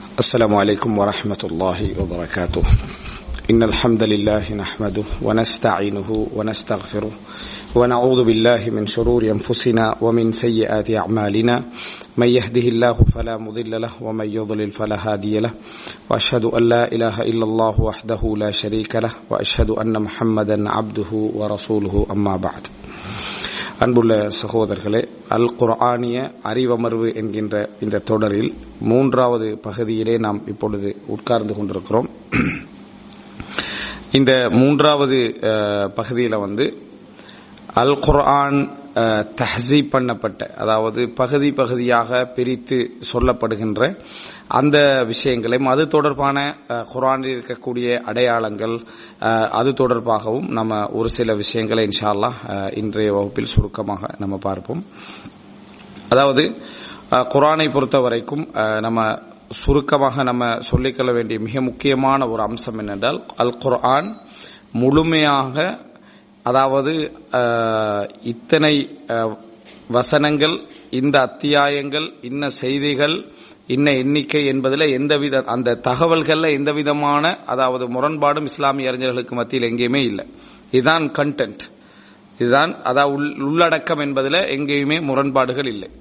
السلام عليكم ورحمة الله وبركاته إن الحمد لله نحمده ونستعينه ونستغفره ونعوذ بالله من شرور أنفسنا ومن سيئات أعمالنا من يهده الله فلا مضل له ومن يضلل فلا هادي له وأشهد أن لا إله إلا الله وحده لا شريك له وأشهد أن محمدا عبده ورسوله أما بعد அன்புள்ள சகோதரர்களே அல் குர்ஆனிய அறிவமர்வு என்கின்ற இந்த தொடரில் மூன்றாவது பகுதியிலே நாம் இப்பொழுது உட்கார்ந்து கொண்டிருக்கிறோம் இந்த மூன்றாவது பகுதியில் வந்து அல் குர்ஆன் தஹசீப் பண்ணப்பட்ட அதாவது பகுதி பகுதியாக பிரித்து சொல்லப்படுகின்ற அந்த விஷயங்களையும் அது தொடர்பான குரானில் இருக்கக்கூடிய அடையாளங்கள் அது தொடர்பாகவும் நம்ம ஒரு சில விஷயங்களை இன்ஷால்லா இன்றைய வகுப்பில் சுருக்கமாக நம்ம பார்ப்போம் அதாவது குரானை பொறுத்த வரைக்கும் நம்ம சுருக்கமாக நம்ம சொல்லிக்கொள்ள வேண்டிய மிக முக்கியமான ஒரு அம்சம் என்னென்றால் அல் குர்ஆன் முழுமையாக அதாவது இத்தனை வசனங்கள் இந்த அத்தியாயங்கள் இன்ன செய்திகள் இன்ன எண்ணிக்கை என்பதில் எந்தவித அந்த தகவல்கள்ல எந்த விதமான அதாவது முரண்பாடும் இஸ்லாமிய அறிஞர்களுக்கு மத்தியில் எங்கேயுமே இல்லை இதுதான் கண்டென்ட் இதுதான் அதாவது உள்ளடக்கம் என்பதில் எங்கேயுமே முரண்பாடுகள் இல்லை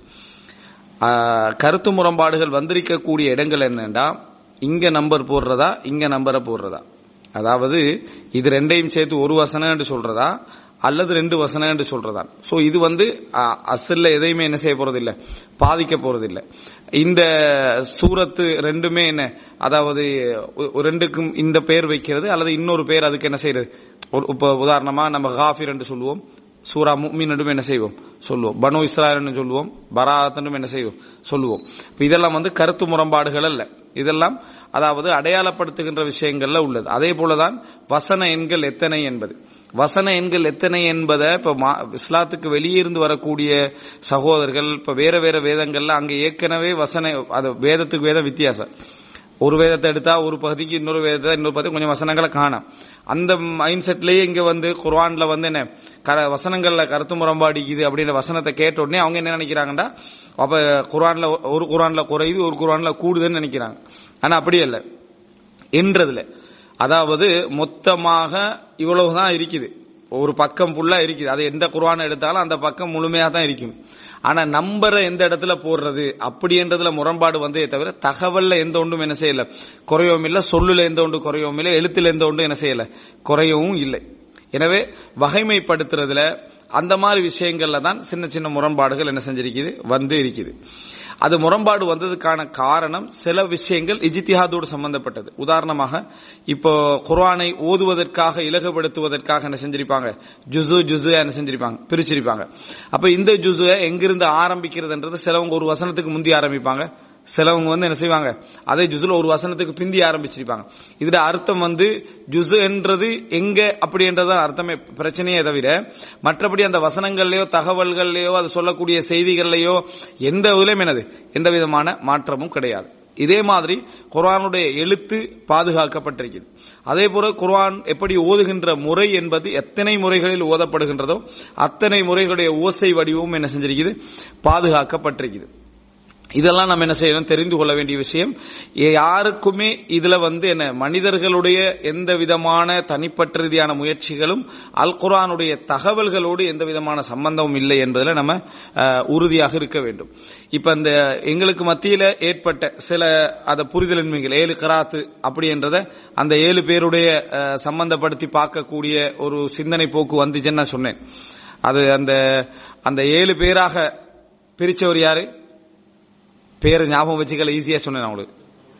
கருத்து முரண்பாடுகள் வந்திருக்கக்கூடிய இடங்கள் என்னன்னா இங்க நம்பர் போடுறதா இங்க நம்பரை போடுறதா அதாவது இது ரெண்டையும் சேர்த்து ஒரு வசனம் என்று சொல்றதா அல்லது ரெண்டு வசனம் என்று சொல்றதா சோ இது வந்து அசல்ல எதையுமே என்ன செய்ய போறது இல்ல பாதிக்க போறது இல்ல இந்த சூரத்து ரெண்டுமே என்ன அதாவது ரெண்டுக்கும் இந்த பேர் வைக்கிறது அல்லது இன்னொரு பேர் அதுக்கு என்ன செய்யறது இப்ப உதாரணமா நம்ம காஃபிர் என்று சொல்லுவோம் சூரா முக்மின் என்ன செய்வோம் சொல்லுவோம் பனு இஸ்ராயல் சொல்லுவோம் பராத்தனும் என்ன செய்வோம் சொல்லுவோம் இதெல்லாம் வந்து கருத்து முரண்பாடுகள் அல்ல இதெல்லாம் அதாவது அடையாளப்படுத்துகின்ற விஷயங்கள்ல உள்ளது அதே போலதான் வசன எண்கள் எத்தனை என்பது வசன எண்கள் எத்தனை என்பதை இப்ப இஸ்லாத்துக்கு வெளியே இருந்து வரக்கூடிய சகோதரர்கள் இப்ப வேற வேற வேதங்கள்ல அங்க ஏற்கனவே வசன அது வேதத்துக்கு வேதம் வித்தியாசம் ஒரு வேதத்தை எடுத்தா ஒரு பகுதிக்கு இன்னொரு வேதத்தை இன்னொரு பகுதி கொஞ்சம் வசனங்களை காணும் அந்த மைண்ட் செட்லயே இங்க வந்து குர்வான்ல வந்து என்ன வசனங்கள்ல கருத்து முரம்பாடிக்குது அப்படின்ற வசனத்தை கேட்ட உடனே அவங்க என்ன நினைக்கிறாங்கடா அப்ப குர்வான்ல ஒரு குர்வான்ல குறையுது ஒரு குர்வான்ல கூடுதுன்னு நினைக்கிறாங்க ஆனா அப்படி இல்லை என்றதுல அதாவது மொத்தமாக இவ்வளவுதான் இருக்குது ஒரு பக்கம் ஃபுல்லா இருக்குது அது எந்த குர்வான் எடுத்தாலும் அந்த பக்கம் முழுமையா தான் இருக்கும் ஆனா நம்பரை எந்த இடத்துல போடுறது அப்படின்றதுல முரண்பாடு வந்தே தவிர தகவல்ல எந்த ஒன்றும் என்ன செய்யல குறையவும் இல்லை சொல்லுல எந்த ஒன்று குறையவும் இல்லை எழுத்துல எந்த ஒன்றும் என்ன செய்யல குறையவும் இல்லை எனவே வகைமைப்படுத்துறதுல அந்த மாதிரி விஷயங்கள்ல தான் சின்ன சின்ன முரண்பாடுகள் என்ன செஞ்சிருக்குது வந்து இருக்குது அது முரண்பாடு வந்ததுக்கான காரணம் சில விஷயங்கள் இஜித்திஹாதோடு சம்பந்தப்பட்டது உதாரணமாக இப்போ குர்ஆனை ஓதுவதற்காக இலகுபடுத்துவதற்காக என்ன செஞ்சிருப்பாங்க ஜுசு ஜுசு என்ன செஞ்சிருப்பாங்க பிரிச்சிருப்பாங்க அப்ப இந்த ஜுசுவை எங்கிருந்து ஆரம்பிக்கிறதுன்றது சிலவங்க ஒரு வசனத்துக்கு முந்தி ஆரம்பிப்பாங்க சிலவங்க வந்து என்ன செய்வாங்க அதே ஜுசுல ஒரு வசனத்துக்கு பிந்தி ஆரம்பிச்சிருப்பாங்க இதுல அர்த்தம் வந்து ஜுசு என்றது எங்க அப்படின்றது அர்த்தமே பிரச்சனையே தவிர மற்றபடி அந்த வசனங்கள்லயோ தகவல்கள்லயோ அது சொல்லக்கூடிய செய்திகள்லயோ எந்த இதுலயும் என்னது எந்த விதமான மாற்றமும் கிடையாது இதே மாதிரி குர்ஆனுடைய எழுத்து பாதுகாக்கப்பட்டிருக்கிறது அதே போல குர்ஆன் எப்படி ஓதுகின்ற முறை என்பது எத்தனை முறைகளில் ஓதப்படுகின்றதோ அத்தனை முறைகளுடைய ஓசை வடிவமும் என்ன செஞ்சிருக்குது பாதுகாக்கப்பட்டிருக்குது இதெல்லாம் நம்ம என்ன செய்யணும் தெரிந்து கொள்ள வேண்டிய விஷயம் யாருக்குமே இதுல வந்து என்ன மனிதர்களுடைய எந்த விதமான தனிப்பட்ட ரீதியான முயற்சிகளும் அல் குரானுடைய தகவல்களோடு எந்த விதமான சம்பந்தமும் இல்லை என்பதில் நம்ம உறுதியாக இருக்க வேண்டும் இப்ப இந்த எங்களுக்கு மத்தியில ஏற்பட்ட சில அத புரிதலின்மைகள் ஏழு கராத்து அப்படி என்றத அந்த ஏழு பேருடைய சம்பந்தப்படுத்தி பார்க்கக்கூடிய ஒரு சிந்தனை போக்கு வந்துச்சுன்னு நான் சொன்னேன் அது அந்த அந்த ஏழு பேராக பிரிச்சவர் யாரு பேரை ஞாபகம் வச்சுக்கல ஈஸியா சொன்னேன் அவங்களுக்கு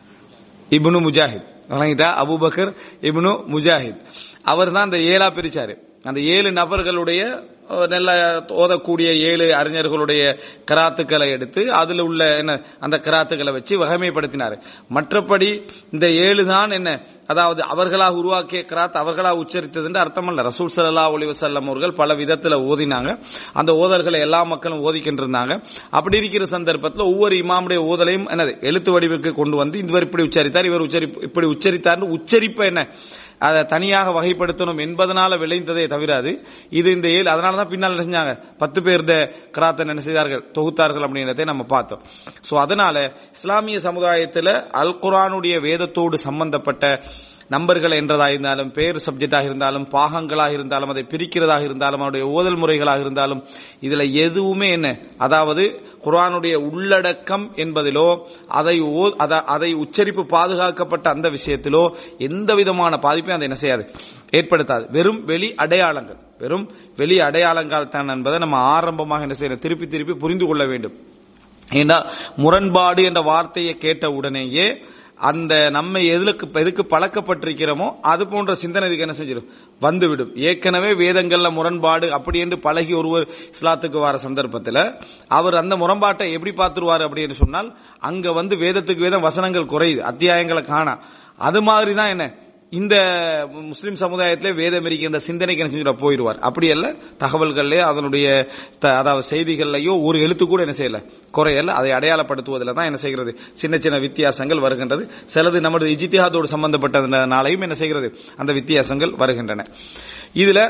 இப்னு முஜாஹித் வழங்கிட்டா அபுபக்கர் இப்னு முஜாஹித் அவர் தான் அந்த ஏழா பிரிச்சாரு அந்த ஏழு நபர்களுடைய நல்ல ஓதக்கூடிய ஏழு அறிஞர்களுடைய கராத்துக்களை எடுத்து அதுல உள்ள என்ன அந்த கராத்துக்களை வச்சு வகைமைப்படுத்தினார் மற்றபடி இந்த ஏழு தான் என்ன அதாவது அவர்களாக உருவாக்கிய கிராத் அவர்களாக உச்சரித்தது அர்த்தம் அல்ல ரசூல் சல்லா ஒலி வசல்லம் அவர்கள் பல விதத்துல ஓதினாங்க அந்த ஓதல்களை எல்லா மக்களும் ஓதிக்கிட்டு இருந்தாங்க அப்படி இருக்கிற சந்தர்ப்பத்தில் ஒவ்வொரு இமாமுடைய ஓதலையும் என்னது எழுத்து வடிவுக்கு கொண்டு வந்து இவர் இப்படி உச்சரித்தார் இவர் உச்சரி இப்படி உச்சரித்தார் உச்சரிப்பை என்ன அதை தனியாக வகைப்படுத்தணும் என்பதனால விளைந்ததே தவிர அது இது இந்த ஏழு அதனால தான் பின்னால் என்ன செஞ்சாங்க பத்து பேர் கிராத்தன் என்ன செய்தார்கள் தொகுத்தார்கள் அப்படின்றதை நம்ம பார்த்தோம் சோ அதனால இஸ்லாமிய சமுதாயத்தில் அல் குரானுடைய வேதத்தோடு சம்பந்தப்பட்ட நம்பர்கள் என்றதாக இருந்தாலும் பேர் சப்ஜெக்டாக இருந்தாலும் பாகங்களாக இருந்தாலும் அதை பிரிக்கிறதாக இருந்தாலும் அவருடைய ஓதல் முறைகளாக இருந்தாலும் இதுல எதுவுமே என்ன அதாவது குர்ஆனுடைய உள்ளடக்கம் என்பதிலோ அதை ஓ- அத- அதை உச்சரிப்பு பாதுகாக்கப்பட்ட அந்த விஷயத்திலோ எந்த விதமான பாதிப்பையும் அதை என்ன செய்யாது ஏற்படுத்தாது வெறும் வெளி அடையாளங்கள் வெறும் வெளி அடையாளங்கள் தான் என்பதை நம்ம ஆரம்பமாக என்ன செய்யணும் திருப்பி திருப்பி புரிந்து கொள்ள வேண்டும் ஏன்னா முரண்பாடு என்ற வார்த்தையை கேட்ட உடனேயே அந்த நம்ம எதுக்கு எதுக்கு பழக்கப்பட்டிருக்கிறோமோ அது போன்ற சிந்தனை இதுக்கு என்ன செஞ்சிடும் வந்துவிடும் ஏற்கனவே வேதங்கள்ல முரண்பாடு அப்படி என்று பழகி ஒருவர் இஸ்லாத்துக்கு வர சந்தர்ப்பத்தில் அவர் அந்த முரண்பாட்டை எப்படி பார்த்துருவார் அப்படின்னு சொன்னால் அங்க வந்து வேதத்துக்கு வேதம் வசனங்கள் குறையுது அத்தியாயங்களை காணா அது மாதிரி தான் என்ன இந்த முஸ்லிம் சமுதாயத்திலே வேதம் இருக்கின்ற சிந்தனைக்கு என்ன செஞ்சுட்டு போயிடுவார் அப்படி அல்ல தகவல்கள்லயே அதனுடைய த- அதாவது செய்திகள்லயோ ஒரு எழுத்து கூட என்ன செய்யல குறையல அதை அடையாளப்படுத்துவதில் தான் என்ன செய்கிறது சின்ன சின்ன வித்தியாசங்கள் வருகின்றது சிலது நமது இஜித்தியாதோடு சம்பந்தப்பட்டதுனாலையும் என்ன செய்கிறது அந்த வித்தியாசங்கள் வருகின்றன இதுல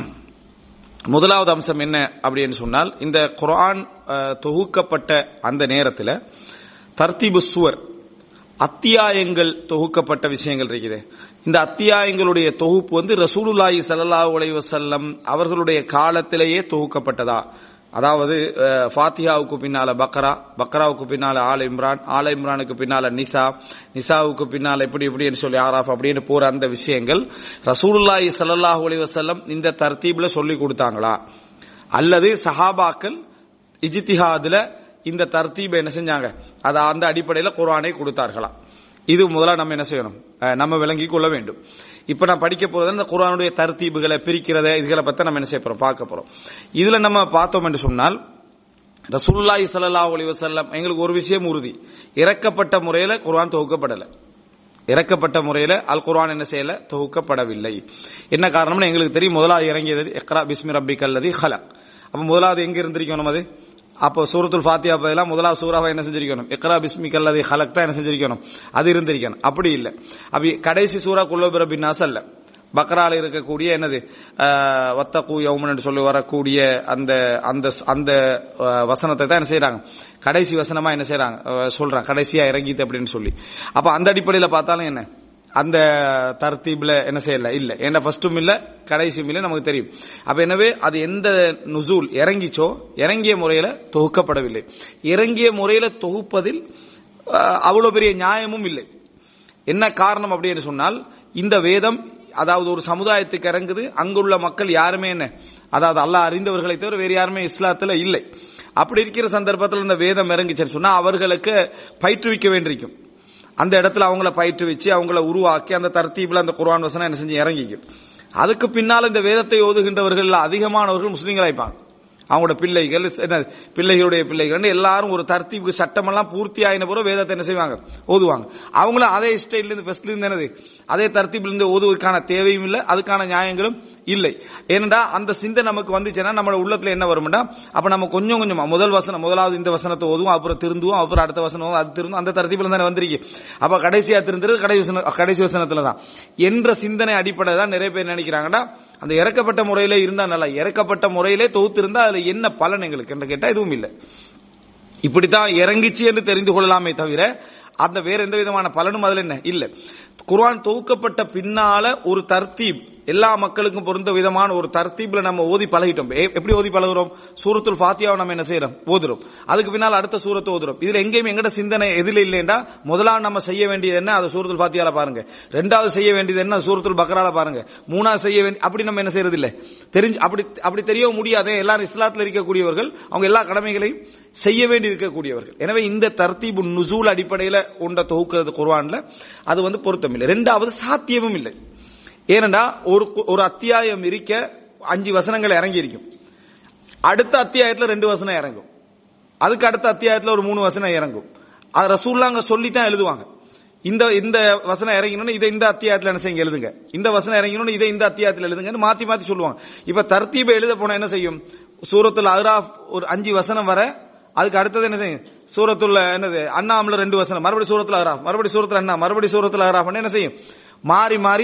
முதலாவது அம்சம் என்ன அப்படின்னு சொன்னால் இந்த குர்ஆன் அஹ், தொகுக்கப்பட்ட அந்த நேரத்தில் தர்த்தீபு சுவர் அத்தியாயங்கள் தொகுக்கப்பட்ட விஷயங்கள் இருக்குது இந்த அத்தியாயங்களுடைய தொகுப்பு வந்து ரசூலுல்லாஹி ஸல்லல்லாஹு அலைஹி வஸல்லம் அவர்களுடைய காலத்திலேயே தொகுக்கப்பட்டதா அதாவது அஹ், ஃபாத்திஹாவுக்கு பின்னால பக்ரா பக்ராவுக்கு பின்னால ஆல் இம்ரான் ஆல் இம்ரானுக்கு பின்னால நிசா நிசாவுக்கு பின்னால இப்படி இப்படின்னு சொல்லி ஆராஃப் அப்படின்னு போற அந்த விஷயங்கள் ரசூலுல்லாஹி ஸல்லல்லாஹு அலைஹி வஸல்லம் இந்த தர்த்தீப்ல சொல்லி கொடுத்தாங்களா அல்லது சஹாபாக்கள் இஜ்திஹாதுல இந்த தர்த்தீபை என்ன செஞ்சாங்க அது அந்த அடிப்படையில் குர்ஆனை கொடுத்தார்களா இது முதல்ல நம்ம என்ன செய்யணும் அஹ் நம்ம விளங்கி கொள்ள வேண்டும் இப்ப நான் படிக்க போறது இந்த குர்ஆனுடைய தர்த்தீபுகளை பிரிக்கிறத இதுகளை பத்தி நம்ம என்ன செய்ய போறோம் பார்க்க போறோம் இதுல நம்ம பார்த்தோம் என்று சொன்னால் ரசூலுல்லாஹி ஸல்லல்லாஹு அலைஹி வஸல்லம் எங்களுக்கு ஒரு விஷயம் உறுதி இறக்கப்பட்ட முறையில குர்ஆன் தொகுக்கப்படல இறக்கப்பட்ட முறையில அல் குர்ஆன் என்ன செய்யல தொகுக்கப்படவில்லை என்ன காரணம்னு எங்களுக்கு தெரியும் முதலாவது இறங்கியது இக்ரா பிஸ்மி ரப்பிக் அல்லதி ஹலக் அப்ப முதலாவது எங்க இருந்திருக்கணும் அது அப்போ சூரத்துல் ஃபாத்தியா பதிலாக முதலாவது சூறாவை என்ன செஞ்சிருக்கணும் இக்ரா பிஸ்மி கல்லதி ஹலக் தான் என்ன செஞ்சிருக்கணும் அது இருந்திருக்கணும் அப்படி இல்லை அப்படி கடைசி சூறா குல்லோபிர பின்னாஸ் அல்ல பக்ரால இருக்கக்கூடிய என்னது ஆஹ், வத்தகு யௌமன் என்று சொல்லி வரக்கூடிய அந்த அந்த அந்த ஆஹ், வசனத்தை தான் என்ன செய்யறாங்க கடைசி வசனமா என்ன செய்யறாங்க ஆஹ், சொல்றாங்க கடைசியா இறங்கிது அப்படின்னு சொல்லி அப்ப அந்த அடிப்படையில பார்த்தாலும் என்ன அந்த தர்த்தீப்ல என்ன செய்யல இல்ல ஏன்னா ஃபர்ஸ்டும் இல்ல கடைசியும் இல்ல நமக்கு தெரியும் அப்ப எனவே அது எந்த நுசூல் இறங்கிச்சோ இறங்கிய முறையில தொகுக்கப்படவில்லை இறங்கிய முறையில தொகுப்பதில் ஆஹ், அவ்வளவு பெரிய நியாயமும் இல்லை என்ன காரணம் அப்படின்னு சொன்னால் இந்த வேதம் அதாவது ஒரு சமுதாயத்துக்கு இறங்குது அங்குள்ள மக்கள் யாருமே என்ன அதாவது அல்லாஹ் அறிந்தவர்களை தவிர வேறு யாருமே இஸ்லாத்துல இல்லை அப்படி இருக்கிற சந்தர்ப்பத்தில் இந்த வேதம் இறங்கிச்சுன்னு சொன்னா அவர்களுக்கு பயிற்றுவிக்க வேண்டியிருக்கும் அந்த இடத்துல அவங்கள பயிற்றுவிச்சு அவங்கள உருவாக்கி அந்த தர்த்தீப்ல அந்த குர்ஆன் வசனம் என்ன செஞ்சு இறங்கிக்கும் அதுக்கு பின்னால் இந்த வேதத்தை ஓதுகின்றவர்கள் அதிகமானவர்கள் முஸ்லீம்களாய்ப்பாங்க அவங்களோட பிள்ளைகள் என்ன, பிள்ளைகளுடைய பிள்ளைகள் எல்லாரும் ஒரு தர்த்தீபுக்கு சட்டமெல்லாம் பூர்த்தி ஆயின பிறகு வேதத்தை என்ன செய்வாங்க ஓதுவாங்க அவங்களும் அதே ஸ்டைல இருந்து ஃபர்ஸ்ட்ல இருந்து என்னது அதே தர்த்தீபில் இருந்து ஓதுவதற்கான தேவையும் இல்லை அதுக்கான நியாயங்களும் இல்லை ஏனென்றா அந்த சிந்தை நமக்கு வந்துச்சுன்னா நம்ம உள்ளத்துல என்ன வரும்னா அப்ப நம்ம கொஞ்சம் கொஞ்சமா முதல் வசனம் முதலாவது இந்த வசனத்தை ஓதுவோம் அப்புறம் திருந்துவோம் அப்புறம் அடுத்த வசனம் ஓதுவோம், அது திருந்தும் அந்த தர்த்தீபில் தானே வந்திருக்கு அப்ப கடைசியா திருந்துறது கடைசி வசன கடைசி வசனத்துல தான் என்ற சிந்தனை அடிப்படை தான் நிறைய பேர் நினைக்கிறாங்கன்னா அந்த இறக்கப்பட்ட முறையிலே இருந்தா நல்லா இறக்கப்பட்ட முறையிலே தொகுத்திருந்தா அதுல என்ன பலன் எங்களுக்கு என்று கேட்டா எதுவும் இல்லை இப்படித்தான் இறங்கிச்சு என்று தெரிந்து கொள்ளலாமே தவிர அந்த வேற எந்த விதமான பலனும் அதுல என்ன இல்ல குர்ஆன் தொகுக்கப்பட்ட பின்னால ஒரு தர்த்தீப் எல்லா மக்களுக்கும் பொருந்த விதமான ஒரு தர்த்தீப்ல நம்ம ஓதி பழகிட்டோம் எ- எப்படி ஓதி பழகுறோம் சூரத்துல் ஃபாத்தியாவை நம்ம என்ன செய்யறோம் ஓதுறோம் அதுக்கு பின்னால் அடுத்த சூரத்தை ஓதுறோம் இதுல எங்கேயும் எங்கட சிந்தனை எதில இல்லைண்டா முதலாவது நம்ம செய்ய வேண்டியது என்ன அது சூரத்துல் ஃபாத்தியால பாருங்க ரெண்டாவது செய்ய வேண்டியது என்ன சூரத்துல் பக்ரால பாருங்க மூணாவது செய்ய வேண்டிய அப்படி நம்ம என்ன செய்யறது இல்ல தெரிஞ்சு அப்படி அப்படி தெரியவும் முடியாதே எல்லாரும் இஸ்லாத்துல இருக்கக்கூடியவர்கள் அவங்க எல்லா கடமைகளையும் செய்ய வேண்டி இருக்கக்கூடியவர்கள் எனவே இந்த தர்த்தீபு நுசூல் அடிப்படையில உண்ட தொகுக்கிறது குர்ஆன்ல அது வந்து பொருத்தமில்லை ரெண்டாவது சாத்தியமும் இல்லை ஏனென்றா ஒரு ஒரு அத்தியாயம் இருக்க அஞ்சு வசனங்கள் இறங்கி இருக்கும் அடுத்த அத்தியாயத்துல ரெண்டு வசனம் இறங்கும் அதுக்கு அடுத்த அத்தியாயத்துல ஒரு மூணு வசனம் இறங்கும் அது ரசூல்லாங்க சொல்லி தான் எழுதுவாங்க இந்த இந்த வசனம் இறங்கணும்னு இதை இந்த அத்தியாயத்துல என்ன செய்யுங்க எழுதுங்க இந்த வசனம் இறங்கணும்னு இதை இந்த அத்தியாயத்துல எழுதுங்கன்னு மாத்தி மாத்தி சொல்லுவாங்க இப்ப தர்த்தீபை எழுத போனா என்ன செய்யும் சூரத்துல அஹ்ராஃப் ஒரு அஞ்சு வசனம் வர அதுக்கு அடுத்தது என்ன செய்யும் சூரத்துல என்னது அண்ணாமல ரெண்டு வசனம் மறுபடி சூரத்துல அஹ்ராஃப் மறுபடி சூரத்துல அண்ணா மறுபடி சூரத்துல அஹ்ராஃப் என்ன செய்யும் மாறி மாறி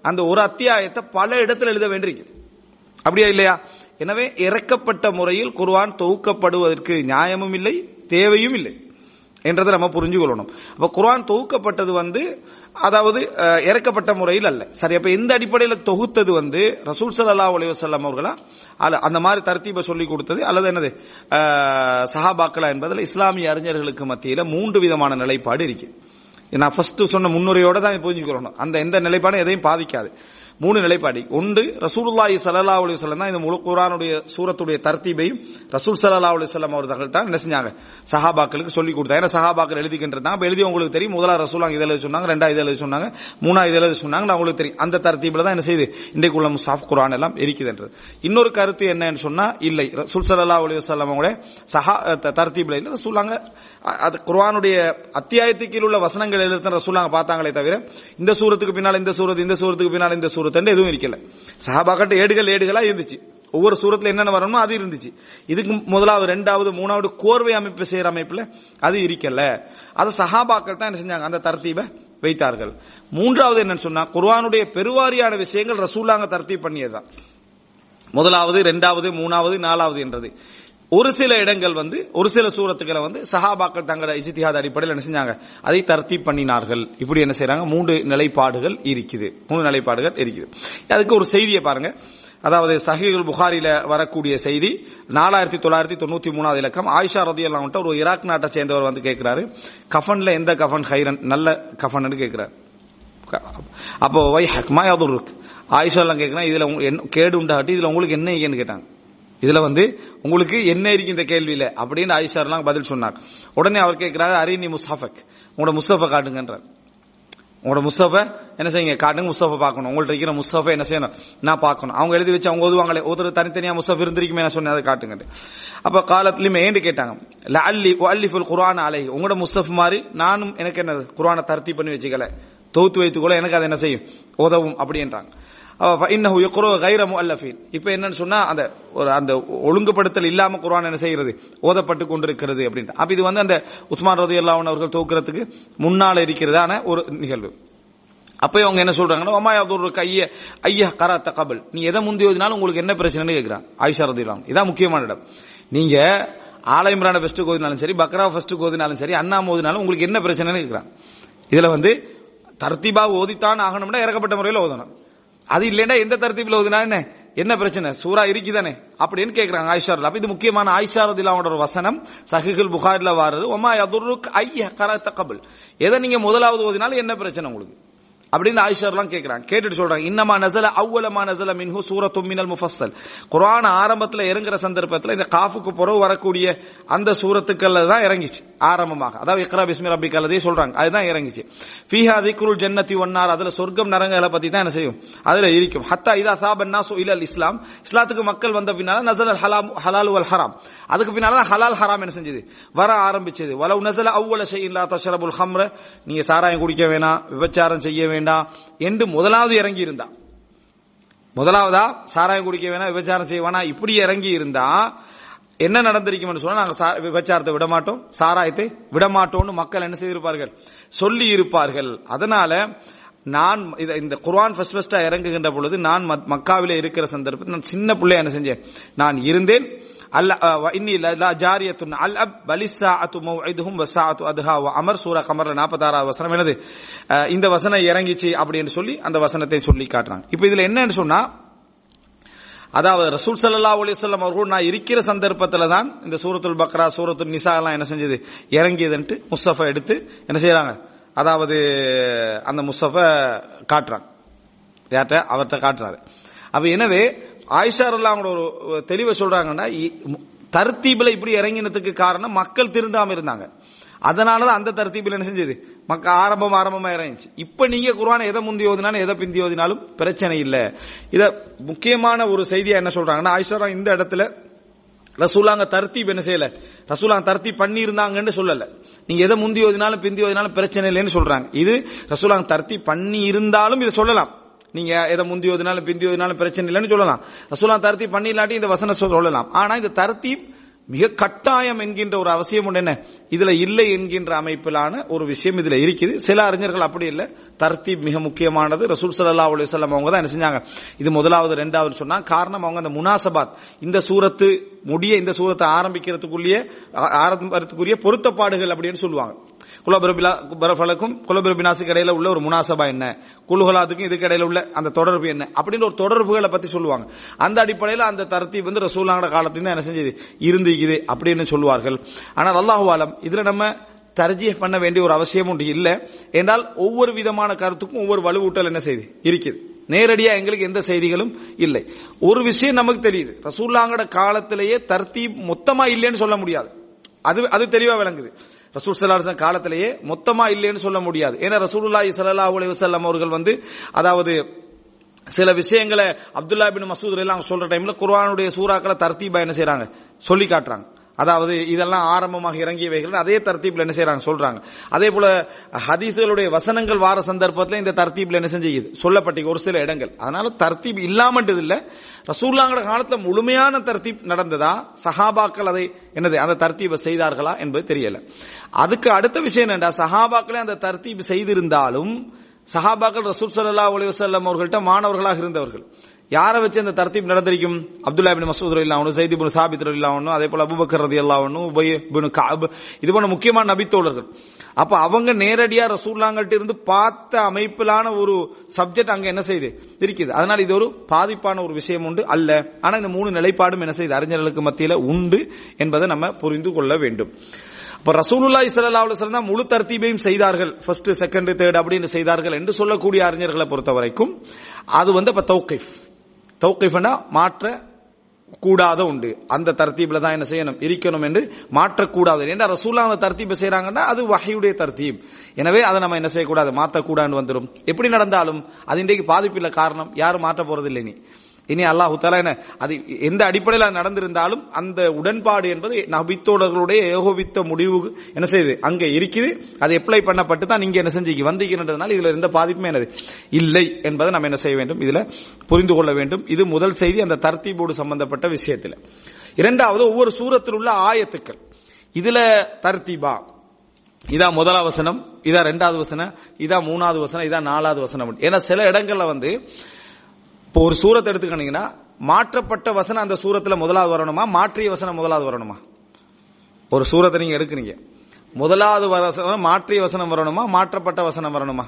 அந்த ஒரு அத்தியாயத்தை பல இடத்துல எழுத வேண்டியிருக்கு அப்படியா இல்லையா எனவே இறக்கப்பட்ட முறையில் குர்ஆன் தொகுக்கப்படுவதற்கு நியாயமும் இல்லை தேவையும் இல்லை என்றதை நம்ம புரிஞ்சு கொள்ளணும் அப்ப குர்ஆன் தொகுக்கப்பட்டது வந்து அதாவது அஹ், இறக்கப்பட்ட முறையில் அல்ல சரி அப்ப எந்த அடிப்படையில் தொகுத்தது வந்து ரசூல் ஸல்லல்லாஹு அலைஹி வஸல்லம் அவர்களா அல்ல அந்த மாதிரி தர்த்தீபை சொல்லி கொடுத்தது அல்லது என்னது அஹ், சஹாபாக்களா என்பதில் இஸ்லாமிய அறிஞர்களுக்கு மத்தியில மூன்று விதமான நிலைப்பாடு இருக்கு நான் ஃபர்ஸ்ட் சொன்ன முன்னுரையோட தான் இதை புரிஞ்சுக்கணும் அந்த எந்த நிலைப்பாடும் எதையும் பாதிக்காது மூணு நிலைப்பாடு ஒன்று ரசூலுல்லாஹி ஸல்லல்லாஹு அலைஹி வஸல்லம் தான் இந்த முழு குர்ஆனுடைய சூரத்துடைய தர்த்தீபையும் ரசூல் ஸல்லல்லாஹு அலைஹி வஸல்லம் அவர்கள் தான் என்ன செஞ்சாங்க சஹாபாக்களுக்கு சொல்லி கொடுத்தாங்க ஏன்னா சஹாபாக்கள் எழுதிக்கின்றது அப்ப எழுதி உங்களுக்கு தெரியும் முதலா ரசூலாங்க இதில் எழுதி சொன்னாங்க ரெண்டாவது இதில் எழுதி சொன்னாங்க மூணாவது இதில் எழுதி சொன்னாங்க நான் உங்களுக்கு தெரியும் அந்த தர்த்தீபில் தான் என்ன செய்யுது இன்றைக்கு உள்ள முசாஃப் குர்ஆன் எல்லாம் இருக்குதுன்றது இன்னொரு கருத்து என்னன்னு சொன்னா இல்லை ரசூல் ஸல்லல்லாஹு அலைஹி வஸல்லம் அவங்களுடைய சஹா த- தர்த்தீபில் இல்லை ரசூலாங்க அ- அது குர்ஆனுடைய அத்தியாயத்துக்கு கீழ் உள்ள வசனங்கள் எழுத ரசூலாங்க பார்த்தாங்களே தவிர இந்த சூரத்துக்கு பின்னால் இந்த சூரத் இந்த சூரத்துக்கு பின்னால் இந்த சூரத் எதுவும் இருக்கல சஹாபாக்கட்டு ஏடுகள் ஏடுகளா இருந்துச்சு ஒவ்வொரு சூரத்துல என்னென்ன வரணுமோ அது இருந்துச்சு இதுக்கு முதலாவது ரெண்டாவது மூணாவது கோர்வை அமைப்பு செய்யற அமைப்புல அது இருக்கல அது சஹாபாக்கள் தான் என்ன செஞ்சாங்க அந்த தர்த்தீபை வைத்தார்கள் மூன்றாவது என்னன்னு சொன்னா குர்ஆனுடைய பெருவாரியான விஷயங்கள் ரசூலாங்க தர்த்தீப் பண்ணியதுதான் முதலாவது இரண்டாவது மூணாவது நாலாவது என்றது ஒரு சில இடங்கள் வந்து ஒரு சில சூரத்துக்களை வந்து சஹாபாக்கள் தங்களோட இஜித்திஹாத் அடிப்படையில் என்ன செஞ்சாங்க அதை தர்த்தீப் பண்ணினார்கள் இப்படி என்ன செய்றாங்க மூன்று நிலைப்பாடுகள் இருக்குது மூணு நிலைப்பாடுகள் இருக்குது அதுக்கு ஒரு செய்தியை பாருங்க அதாவது சஹீல் புகாரில வரக்கூடிய செய்தி நாலாயிரத்தி தொள்ளாயிரத்தி தொண்ணூத்தி மூணாவது இலக்கம் ஆயிஷா ரதி ஒரு ஈராக் நாட்டை சேர்ந்தவர் வந்து கேட்கிறாரு கஃபன்ல எந்த கஃபன் ஹைரன் நல்ல கஃபன் கேட்கிறார் அப்போ வை ஹக்மா யாவது இருக்கு ஆயிஷா எல்லாம் கேட்கலாம் இதுல உங்க- என்ன- கேடு உண்டாட்டி இதுல உங்களுக்கு என்ன இருக்குன்னு கேட்டாங்க இதுல வந்து உங்களுக்கு என்ன இருக்கு இந்த கேள்வியில அப்படின்னு ஆயிஷா எல்லாம் பதில் சொன்னார் உடனே அவர் கேட்கிறாரு அரினி முஸ்தபக் உங்களோட முஸ்தப காட்டுங்கன்றார் உங்களோட முஸ்தப என்ன செய்யுங்க காட்டுங்க முஸ்தப பார்க்கணும் உங்கள்ட்ட இருக்கிற முஸ்தப என்ன செய்யணும் நான் பார்க்கணும் அவங்க எழுதி வச்சு அவங்க ஓதுவாங்களே ஒருத்தர் தனித்தனியா முஸ்தப் இருந்திருக்குமே நான் சொன்னேன் அதை காட்டுங்க அப்ப காலத்திலயுமே ஏண்டு கேட்டாங்க லஅல்லி உஅல்லிஃபுல் குர்ஆன் அலைஹி உங்களோட முஸ்தப் மாதிரி நானும் எனக்கு என்னது குர்ஆனை தர்த்தி பண்ணி வச்சுக்கல தொகுத்து வைத்துக்கொள்ள எனக்கு அது என்ன செய்யும் உதவும் அப்படின்றாங்க அப்ப இன்னஹு யக்ரு கைர முஅல்லஃபின் இப்போ என்னன்னு சொன்னா அந்த ஒரு அந்த ஒழுங்குபடுத்தல் இல்லாம குர்ஆன் என்ன செய்கிறது ஓதப்பட்டு கொண்டிருக்கிறது அப்படின்ட்டு அப்ப இது வந்து அந்த உஸ்மான் ரலியல்லாஹு அன்ஹு அவர்கள் தூக்குறதுக்கு முன்னால இருக்கிறதான ஒரு நிகழ்வு அப்ப அவங்க என்ன சொல்றாங்கன்னா ஒமா யாதூர் ஐய ஐயா கராத்த கபல் நீ எதை முந்தி ஓதினாலும் உங்களுக்கு என்ன பிரச்சனைன்னு கேட்கிறான் ஆயிஷா ரதிலாம் இதான் முக்கியமான இடம் நீங்க ஆல இம்ரான ஃபர்ஸ்ட் ஓதினாலும் சரி பக்ரா ஃபர்ஸ்ட் ஓதினாலும் சரி அண்ணா ஓதினாலும் உங்களுக்கு என்ன பிரச்சனைன்னு கேட்கிறான் இதுல வந்து தர்த்தீபா ஓதித்தான் ஆகணும்னா இறக்கப்பட்ட முறையில் ஓதணும் அது இல்லைன்னா எந்த தர்த்தீபில் ஓதினா என்ன என்ன பிரச்சனை சூரா இருக்குதானே அப்படின்னு கேக்குறாங்க ஆயிஷா அப்ப இது முக்கியமான ஆயிஷா ரதிலாவோட ஒரு வசனம் சஹிகுல் புகாரில வாருது ஒமா யதுருக்கு ஐய கரத்த கபல் எதை நீங்க முதலாவது ஓதினாலும் என்ன பிரச்சனை உங்களுக்கு அப்படின்னு ஆயிஷர்லாம் கேட்கறாங்க கேட்டுட்டு சொல்றாங்க இன்னமா நசல அவ்வளமா நசல மின்ஹு சூரத்தும் மினல் முஃபஸ்ஸல் குர்ஆன் ஆரம்பத்துல இறங்குற சந்தர்ப்பத்துல இந்த காஃபுக்கு பிறகு வரக்கூடிய அந்த சூரத்துக்கள்ல தான் இறங்கிச்சு ஆரம்பமாக அதாவது இக்ரா பிஸ்மி ரப்பிக் அல்லதே சொல்றாங்க அதுதான் இறங்கிச்சு ஃபீஹா திக்ருல் ஜன்னதி ஒன்னார் அதுல சொர்க்கம் நரங்களை பத்தி தான் என்ன செய்யும் அதுல இருக்கும் ஹத்தா இதா சாபன் நாசு இலல் இஸ்லாம் இஸ்லாத்துக்கு மக்கள் வந்த பின்னால நசல் ஹலாம் ஹலால் வல் ஹராம் அதுக்கு பின்னால தான் ஹலால் ஹராம் என்ன செஞ்சது வர ஆரம்பிச்சது வலவு நசல அவ்வள ஷைஇன் லா தஷரபுல் ஹம்ர நீங்க சாராயம் குடிக்க வேணாம் விபச்சாரம் செய்ய வேண்டாம் என்று முதலாவது இறங்கி இருந்தா முதலாவதா சாராயம் குடிக்க வேணாம் விபச்சாரம் செய்ய வேணாம் இப்படி இறங்கி இருந்தா என்ன நடந்திருக்கும்னு சொன்னா நாங்க சா- விபச்சாரத்தை விட மாட்டோம் சாராயத்தை விட மாட்டோம்னு மக்கள் என்ன செய்திருப்பார்கள் சொல்லி இருப்பார்கள் அதனால நான் இத- இந்த குர்ஆன் ஃபர்ஸ்ட் ஃபர்ஸ்டா இறங்குகின்ற பொழுது நான் மத்- மக்காவிலே இருக்கிற சந்தர்ப்பத்தில் நான் சின்ன பிள்ளையா என்ன செஞ்சேன் நான் இருந்தேன் அல்ல அஹ், வ இன்னி ல- லா ஜாரியத்துன் அல் அப் பலிசாஅத்து மௌஇதுஹும் வசாஅத்து அத்ஹா வ அமர் சூரா கமர்ல 46 வசனம் என்னது அஹ், இந்த வசனம் இறங்கிச்சு அப்படின்னு சொல்லி அந்த வசனத்தை சொல்லி காட்டுறாங்க இப்போ இதுல என்னன்னு சொன்னா அதாவது ரசூல் ஸல்லல்லாஹு அலைஹி வஸல்லம் அவர்கள் நான் இருக்கிற சந்தர்ப்பத்துல தான் இந்த சூரத்துல் பக்ரா சூரத்துல் நிசா எல்லாம் என்ன செஞ்சது இறங்கியதுன்ட்டு முஸ்தபா எடுத்து என்ன செய்யறாங்க அதாவது அந்த முஸ்தபா காட்டுறாங்க யார்கிட்ட அவர்கிட்ட காட்டுறாரு அப்ப எனவே ஆயிஷா அவங்களோட ஒரு தெளிவை சொல்றாங்கன்னா இ- தர்த்தீபில் இப்படி இறங்கினதுக்கு காரணம் மக்கள் திருந்தாம இருந்தாங்க அதனாலதான் அந்த தர்த்தீபில் என்ன செஞ்சது மக்க ஆரம்பம் ஆரம்பமா இறங்கிச்சு இப்ப நீங்க குர்ஆனை எதை முந்தி ஓதினாலும் எதை பிந்தி ஓதினாலும் பிரச்சனை இல்ல இத முக்கியமான ஒரு செய்தியா என்ன சொல்றாங்கன்னா ஆயிஷா இந்த இடத்துல ரசூலாங்க தர்த்தீப் என்ன செய்யல ரசூலாங்க தர்த்தீப் பண்ணி இருந்தாங்கன்னு சொல்லல நீங்க எதை முந்தி ஓதினாலும் பிந்தி ஓதினாலும் பிரச்சனை இல்லைன்னு சொல்றாங்க இது ரசூலாங்க தர்த்தீப் பண்ணி இருந்தாலும் இதை சொல்லலாம் நீங்க எதை முந்தி ஓதினாலும் பிந்தி ஓதினாலும் பிரச்சனை இல்லைன்னு சொல்லலாம் ரசூலாங்க தர்த்தீப் பண்ணி இல்லாட்டி இந்த வசனம் சொல்லலாம் ஆனா இந்த தர்த்தீப் மிக கட்டாயம் என்கின்ற ஒரு அவசியம் உண்டு என்ன இதுல இல்லை என்கின்ற அமைப்பிலான ஒரு விஷயம் இதுல இருக்குது சில அறிஞர்கள் அப்படி இல்லை தர்த்தீப் மிக முக்கியமானது ரசூல் சல்லா அலி வல்லம் அவங்க தான் என்ன செஞ்சாங்க இது முதலாவது ரெண்டாவது சொன்னா காரணம் அவங்க அந்த முனாசபாத் இந்த சூரத்து முடிய இந்த சூரத்தை ஆரம்பிக்கிறதுக்குள்ளேயே ஆ- ஆரம்பிக்கிறதுக்குரிய பொருத்தப்பாடுகள் அப்படின்னு சொல்லுவாங்க குலபரபிலாக்கும் குலபரபினாசுக்கு இடையில உள்ள ஒரு முனாசபா என்ன குலுகலாத்துக்கும் இதுக்கு இடையில உள்ள அந்த தொடர்பு என்ன அப்படின்னு ஒரு தொடர்புகளை பத்தி சொல்லுவாங்க அந்த அடிப்படையில் அந்த தரத்தீப் வந்து ரசூலாங்கட காலத்துல என்ன செஞ்சது இருந்துக்குது அப்படின்னு சொல்லுவார்கள் ஆனால் அல்லாஹு ஆலம் இதுல நம்ம தர்ஜீஹ் பண்ண வேண்டிய ஒரு அவசியம் உண்டு இல்ல என்றால் ஒவ்வொரு விதமான கருத்துக்கும் ஒவ்வொரு வலுவூட்டல் என்ன செய்யுது இருக்குது நேரடியா எங்களுக்கு எந்த செய்திகளும் இல்லை ஒரு விஷயம் நமக்கு தெரியுது ரசூல்லாங்கட காலத்திலேயே தர்த்தீப் மொத்தமா இல்லைன்னு சொல்ல முடியாது அது அது தெளிவா விளங்குது ரசூல் சல்லாஹ் காலத்திலேயே மொத்தமா இல்லைன்னு சொல்ல முடியாது ஏன்னா ரசூலுல்லாஹி ஸல்லல்லாஹு அலைஹி வஸல்லம் அவர்கள் வந்து அதாவது சில விஷயங்களை அப்துல்லா பின் மசூத் எல்லாம் சொல்ற டைம்ல குர்ஆனுடைய சூறாக்களை தர்த்தீபா என்ன செய்றாங்க சொல்லி காட்டுறாங்க அதாவது இதெல்லாம் ஆரம்பமாக இறங்கியவைகள் அதே தர்த்தீப்ல என்ன செய்றாங்க சொல்றாங்க அதே போல ஹதீஸ்களுடைய வசனங்கள் வார சந்தர்ப்பத்தில் இந்த தர்த்தீப்ல என்ன செஞ்சது சொல்லப்பட்ட ஒரு சில இடங்கள் அதனால தர்த்தீப் இல்லாமன்றது இல்ல ரசூல்லாங்கட காலத்துல முழுமையான தர்த்தீப் நடந்ததா சஹாபாக்கள் அதை என்னது அந்த தர்த்தீபை செய்தார்களா என்பது தெரியல அதுக்கு அடுத்த விஷயம் என்னடா சஹாபாக்களே அந்த தர்த்தீப் செய்திருந்தாலும் சஹாபாக்கள் ரசூல் ஸல்லல்லாஹு அலைஹி வஸல்லம் அவர்கள்ட்ட மாணவர்களாக இருந்தவர்கள் யாரை வச்சு அந்த தர்த்தீப் நடந்திருக்கும் அப்துல்லா பின் மசூத் ரலியல்லாஹு அன்ஹு சைத் இப்னு சாபித் ரலியல்லாஹு அன்ஹு அதே போல அபூபக்கர் ரலியல்லாஹு அன்ஹு உபய் இப்னு கஅப் இது போன்ற முக்கியமான நபித்தோழர்கள் அப்ப அவங்க நேரடியா ரசூல்லாங்கள்ட்ட இருந்து பார்த்த அமைப்பிலான ஒரு சப்ஜெக்ட் அங்க என்ன செய்யுது இருக்குது அதனால இது ஒரு பாதிப்பான ஒரு விஷயம் உண்டு அல்ல ஆனா இந்த மூணு நிலைப்பாடும் என்ன செய்யுது அறிஞர்களுக்கு மத்தியில உண்டு என்பதை நம்ம புரிந்து கொள்ள வேண்டும் அப்ப ரசூலுல்லாஹி ஸல்லல்லாஹு அலைஹி வஸல்லம் தான் முழு தர்த்தீபையும் செய்தார்கள் ஃபர்ஸ்ட் செகண்ட் தேர்ட் அப்படின்னு செய்தார்கள் என்று சொல்லக்கூடிய அறிஞர்களை பொறுத்த வரைக்கும் அது வந்து அப்ப தௌகிஃப் தௌகிஃப்னா மாற்ற கூடாத உண்டு அந்த தர்த்தீப்ல தான் என்ன செய்யணும் இருக்கணும் என்று மாற்றக்கூடாது ஏன்னா ரசூல்லா அந்த தர்த்தீபை செய்யறாங்கன்னா அது வகையுடைய தர்த்தீப் எனவே அதை நம்ம என்ன செய்யக்கூடாது மாற்றக்கூடாது வந்துடும் எப்படி நடந்தாலும் அது இன்றைக்கு பாதிப்பில்லை காரணம் யாரும் மாற்ற போறது இல்லை நீ இனி அல்லாஹு தாலா என்ன அது எந்த அடிப்படையில் அது நடந்திருந்தாலும் அந்த உடன்பாடு என்பது நபித்தோடர்களுடைய ஏகோபித்த முடிவு என்ன செய்யுது அங்க இருக்குது அது அப்ளை பண்ணப்பட்டு தான் நீங்க என்ன செஞ்சீங்க வந்திருக்கிறதுனால இதுல எந்த பாதிப்புமே என்னது இல்லை என்பதை நம்ம என்ன செய்ய வேண்டும் இதுல புரிந்து கொள்ள வேண்டும் இது முதல் செய்தி அந்த தர்த்தீபோடு சம்பந்தப்பட்ட விஷயத்தில் இரண்டாவது ஒவ்வொரு சூரத்தில் உள்ள ஆயத்துக்கள் இதுல தர்த்தீபா இதா முதலாவது வசனம் இதா ரெண்டாவது வசனம் இதா மூணாவது வசனம் இதா நாலாவது வசனம் ஏன்னா சில இடங்கள்ல வந்து இப்போ ஒரு சூரத்தை எடுத்துக்கிட்டீங்கன்னா மாற்றப்பட்ட வசனம் அந்த சூரத்துல முதலாவது வரணுமா மாற்றிய வசனம் முதலாவது வரணுமா ஒரு சூரத்தை நீங்க எடுக்கிறீங்க முதலாவது வசனம் மாற்றிய வசனம் வரணுமா மாற்றப்பட்ட வசனம் வரணுமா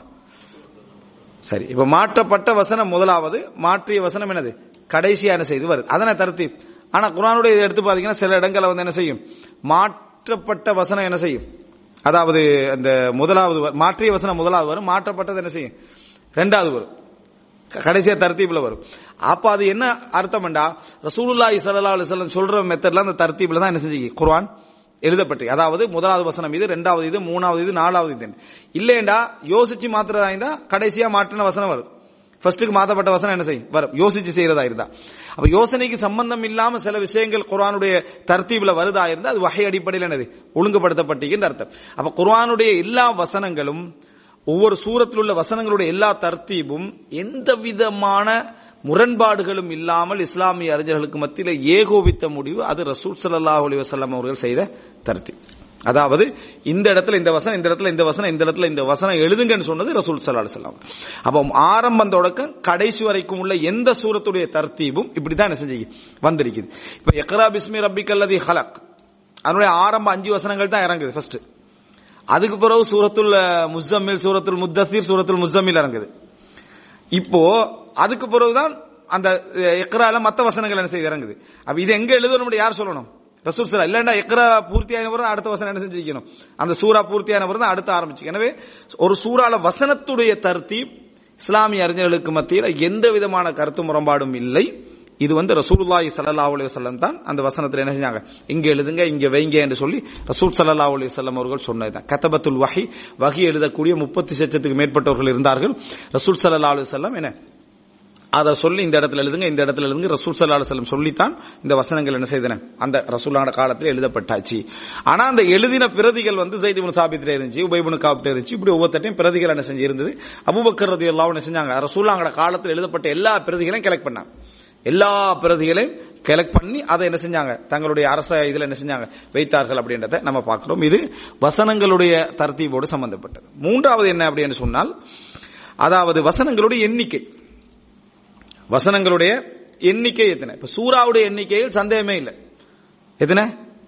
சரி இப்ப மாற்றப்பட்ட வசனம் முதலாவது மாற்றிய வசனம் என்னது கடைசியான செய்தி வருது அதனை தருத்தி ஆனா குரானுடைய இதை எடுத்து பாத்தீங்கன்னா சில இடங்களை வந்து என்ன செய்யும் மாற்றப்பட்ட வசனம் என்ன செய்யும் அதாவது அந்த முதலாவது வ- மாற்றிய வசனம் முதலாவது வரும் மாற்றப்பட்டது என்ன செய்யும் ரெண்டாவது வரும் க- கடைசியா தர்த்தீப்ல வரும் அப்ப அது என்ன அர்த்தம்டா ரசூலுல்லாஹி ஸல்லல்லாஹு அலைஹி வஸல்லம் சொல்ற மெத்தட்ல அந்த தர்த்தீப்ல தான் என்ன செஞ்சு குர்ஆன் எழுதப்பட்டு அதாவது முதலாவது வசனம் இது ரெண்டாவது இது மூணாவது இது நாலாவது இது இல்லேண்டா யோசிச்சு மாத்துறதா இருந்தா கடைசியா மாற்றின வசனம் வரும் ஃபர்ஸ்ட்டுக்கு மாத்தப்பட்ட வசனம் என்ன செய்யும் வரும் யோசிச்சு செய்யறதா இருந்தா அப்ப யோசனைக்கு சம்பந்தம் இல்லாம சில விஷயங்கள் குர்ஆனுடைய தர்த்தீப்ல வருதா இருந்தா அது வகை அடிப்படையில் என்னது ஒழுங்குபடுத்தப்பட்டிருக்கின்ற அர்த்தம் அப்ப குர்ஆனுடைய எல்லா வசனங்களும் ஒவ்வொரு சூரத்தில் உள்ள வசனங்களுடைய எல்லா தர்த்தீபும் எந்த விதமான முரண்பாடுகளும் இல்லாமல் இஸ்லாமிய அறிஞர்களுக்கு மத்தியில் ஏகோபித்த முடிவு அது ரசூல் ஸல்லல்லாஹு அலைஹி வஸல்லம் அவர்கள் செய்த தர்த்தீப் அதாவது இந்த இடத்துல இந்த வசனம் இந்த இடத்துல இந்த வசனம் இந்த இடத்துல இந்த வசனம் எழுதுங்கன்னு சொன்னது ரசூல் ஸல்லல்லாஹு அலைஹி வஸல்லம் அப்போ ஆரம்பம் தொடக்கம் கடைசி வரைக்கும் உள்ள எந்த சூரத்துடைய தர்த்தீபும் இப்படிதான் என்ன செஞ்சு வந்திருக்குது இப்ப எக்ரா பிஸ்மி ரப்பிக்கல்லதி ஹலக் அதனுடைய ஆரம்ப அஞ்சு வசனங்கள் தான் இறங்குது ஃபர்ஸ்ட் அதுக்கு பிறகு சூரத்துல் முஸ்ஸம்மில் சூரத்துல் முத்தசீர் சூரத்துல் முஸ்ஸம்மில் இறங்குது இப்போ அதுக்கு பிறகுதான் அந்த எக்ரால மத்த வசனங்கள் என்ன செய்து இறங்குது அப்ப இது எங்க எழுதணும் யார் சொல்லணும் ரசூல் சலா இல்லண்டா எக்ரா பூர்த்தியான பிறகு அடுத்த வசனம் என்ன செஞ்சிருக்கணும் அந்த சூரா பூர்த்தியான பிறகு தான் அடுத்து ஆரம்பிச்சு எனவே ஒரு சூறால வசனத்துடைய தர்த்தீப் இஸ்லாமிய அறிஞர்களுக்கு மத்தியில் எந்த விதமான கருத்து முரண்பாடும் இல்லை இது வந்து ரசூலுல்லாஹி ஸல்லல்லாஹு அலைஹி வஸல்லம் தான் அந்த வசனத்தில் என்ன செஞ்சாங்க இங்க எழுதுங்க இங்க வைங்க என்று சொல்லி ரசூல் ஸல்லல்லாஹு அலைஹி வஸல்லம் அவர்கள் சொன்னதுதான் கதபத்துல் வஹி வஹி எழுதக்கூடிய முப்பத்தி லட்சத்துக்கு மேற்பட்டவர்கள் இருந்தார்கள் ரசூல் ஸல்லல்லாஹு அலைஹி வஸல்லம் என்ன அதை சொல்லி இந்த இடத்துல எழுதுங்க இந்த இடத்துல எழுதுங்க ரசூல் சல்லா அலுவலம் சொல்லித்தான் இந்த வசனங்கள் என்ன செய்தன அந்த ரசூலான காலத்தில் எழுதப்பட்டாச்சு ஆனா அந்த எழுதின பிரதிகள் வந்து ஜெய்திபுன் சாபித்தில இருந்துச்சு உபயபுன் காப்பிட்ட இருந்துச்சு இப்படி ஒவ்வொருத்தையும் பிரதிகள் என்ன செஞ்சு இருந்தது அபுபக்கர் ரதி எல்லாம் என்ன செஞ்சாங்க ரசூலாங்கட காலத்தில் எழுதப்பட்ட எல்லா பிரதிகளையும் கலெக்ட் பண்ணாங்க எல்லா பிரதிகளையும் கலெக்ட் பண்ணி அதை என்ன செஞ்சாங்க தங்களுடைய அரச இதுல என்ன செஞ்சாங்க வைத்தார்கள் அப்படின்றத நம்ம பார்க்கிறோம் இது வசனங்களுடைய தர்த்தீபோடு சம்பந்தப்பட்டது மூன்றாவது என்ன அப்படின்னு சொன்னால் அதாவது வசனங்களுடைய எண்ணிக்கை வசனங்களுடைய எண்ணிக்கை எத்தனை இப்ப சூறாவுடைய எண்ணிக்கையில் சந்தேகமே இல்லை எத்தனை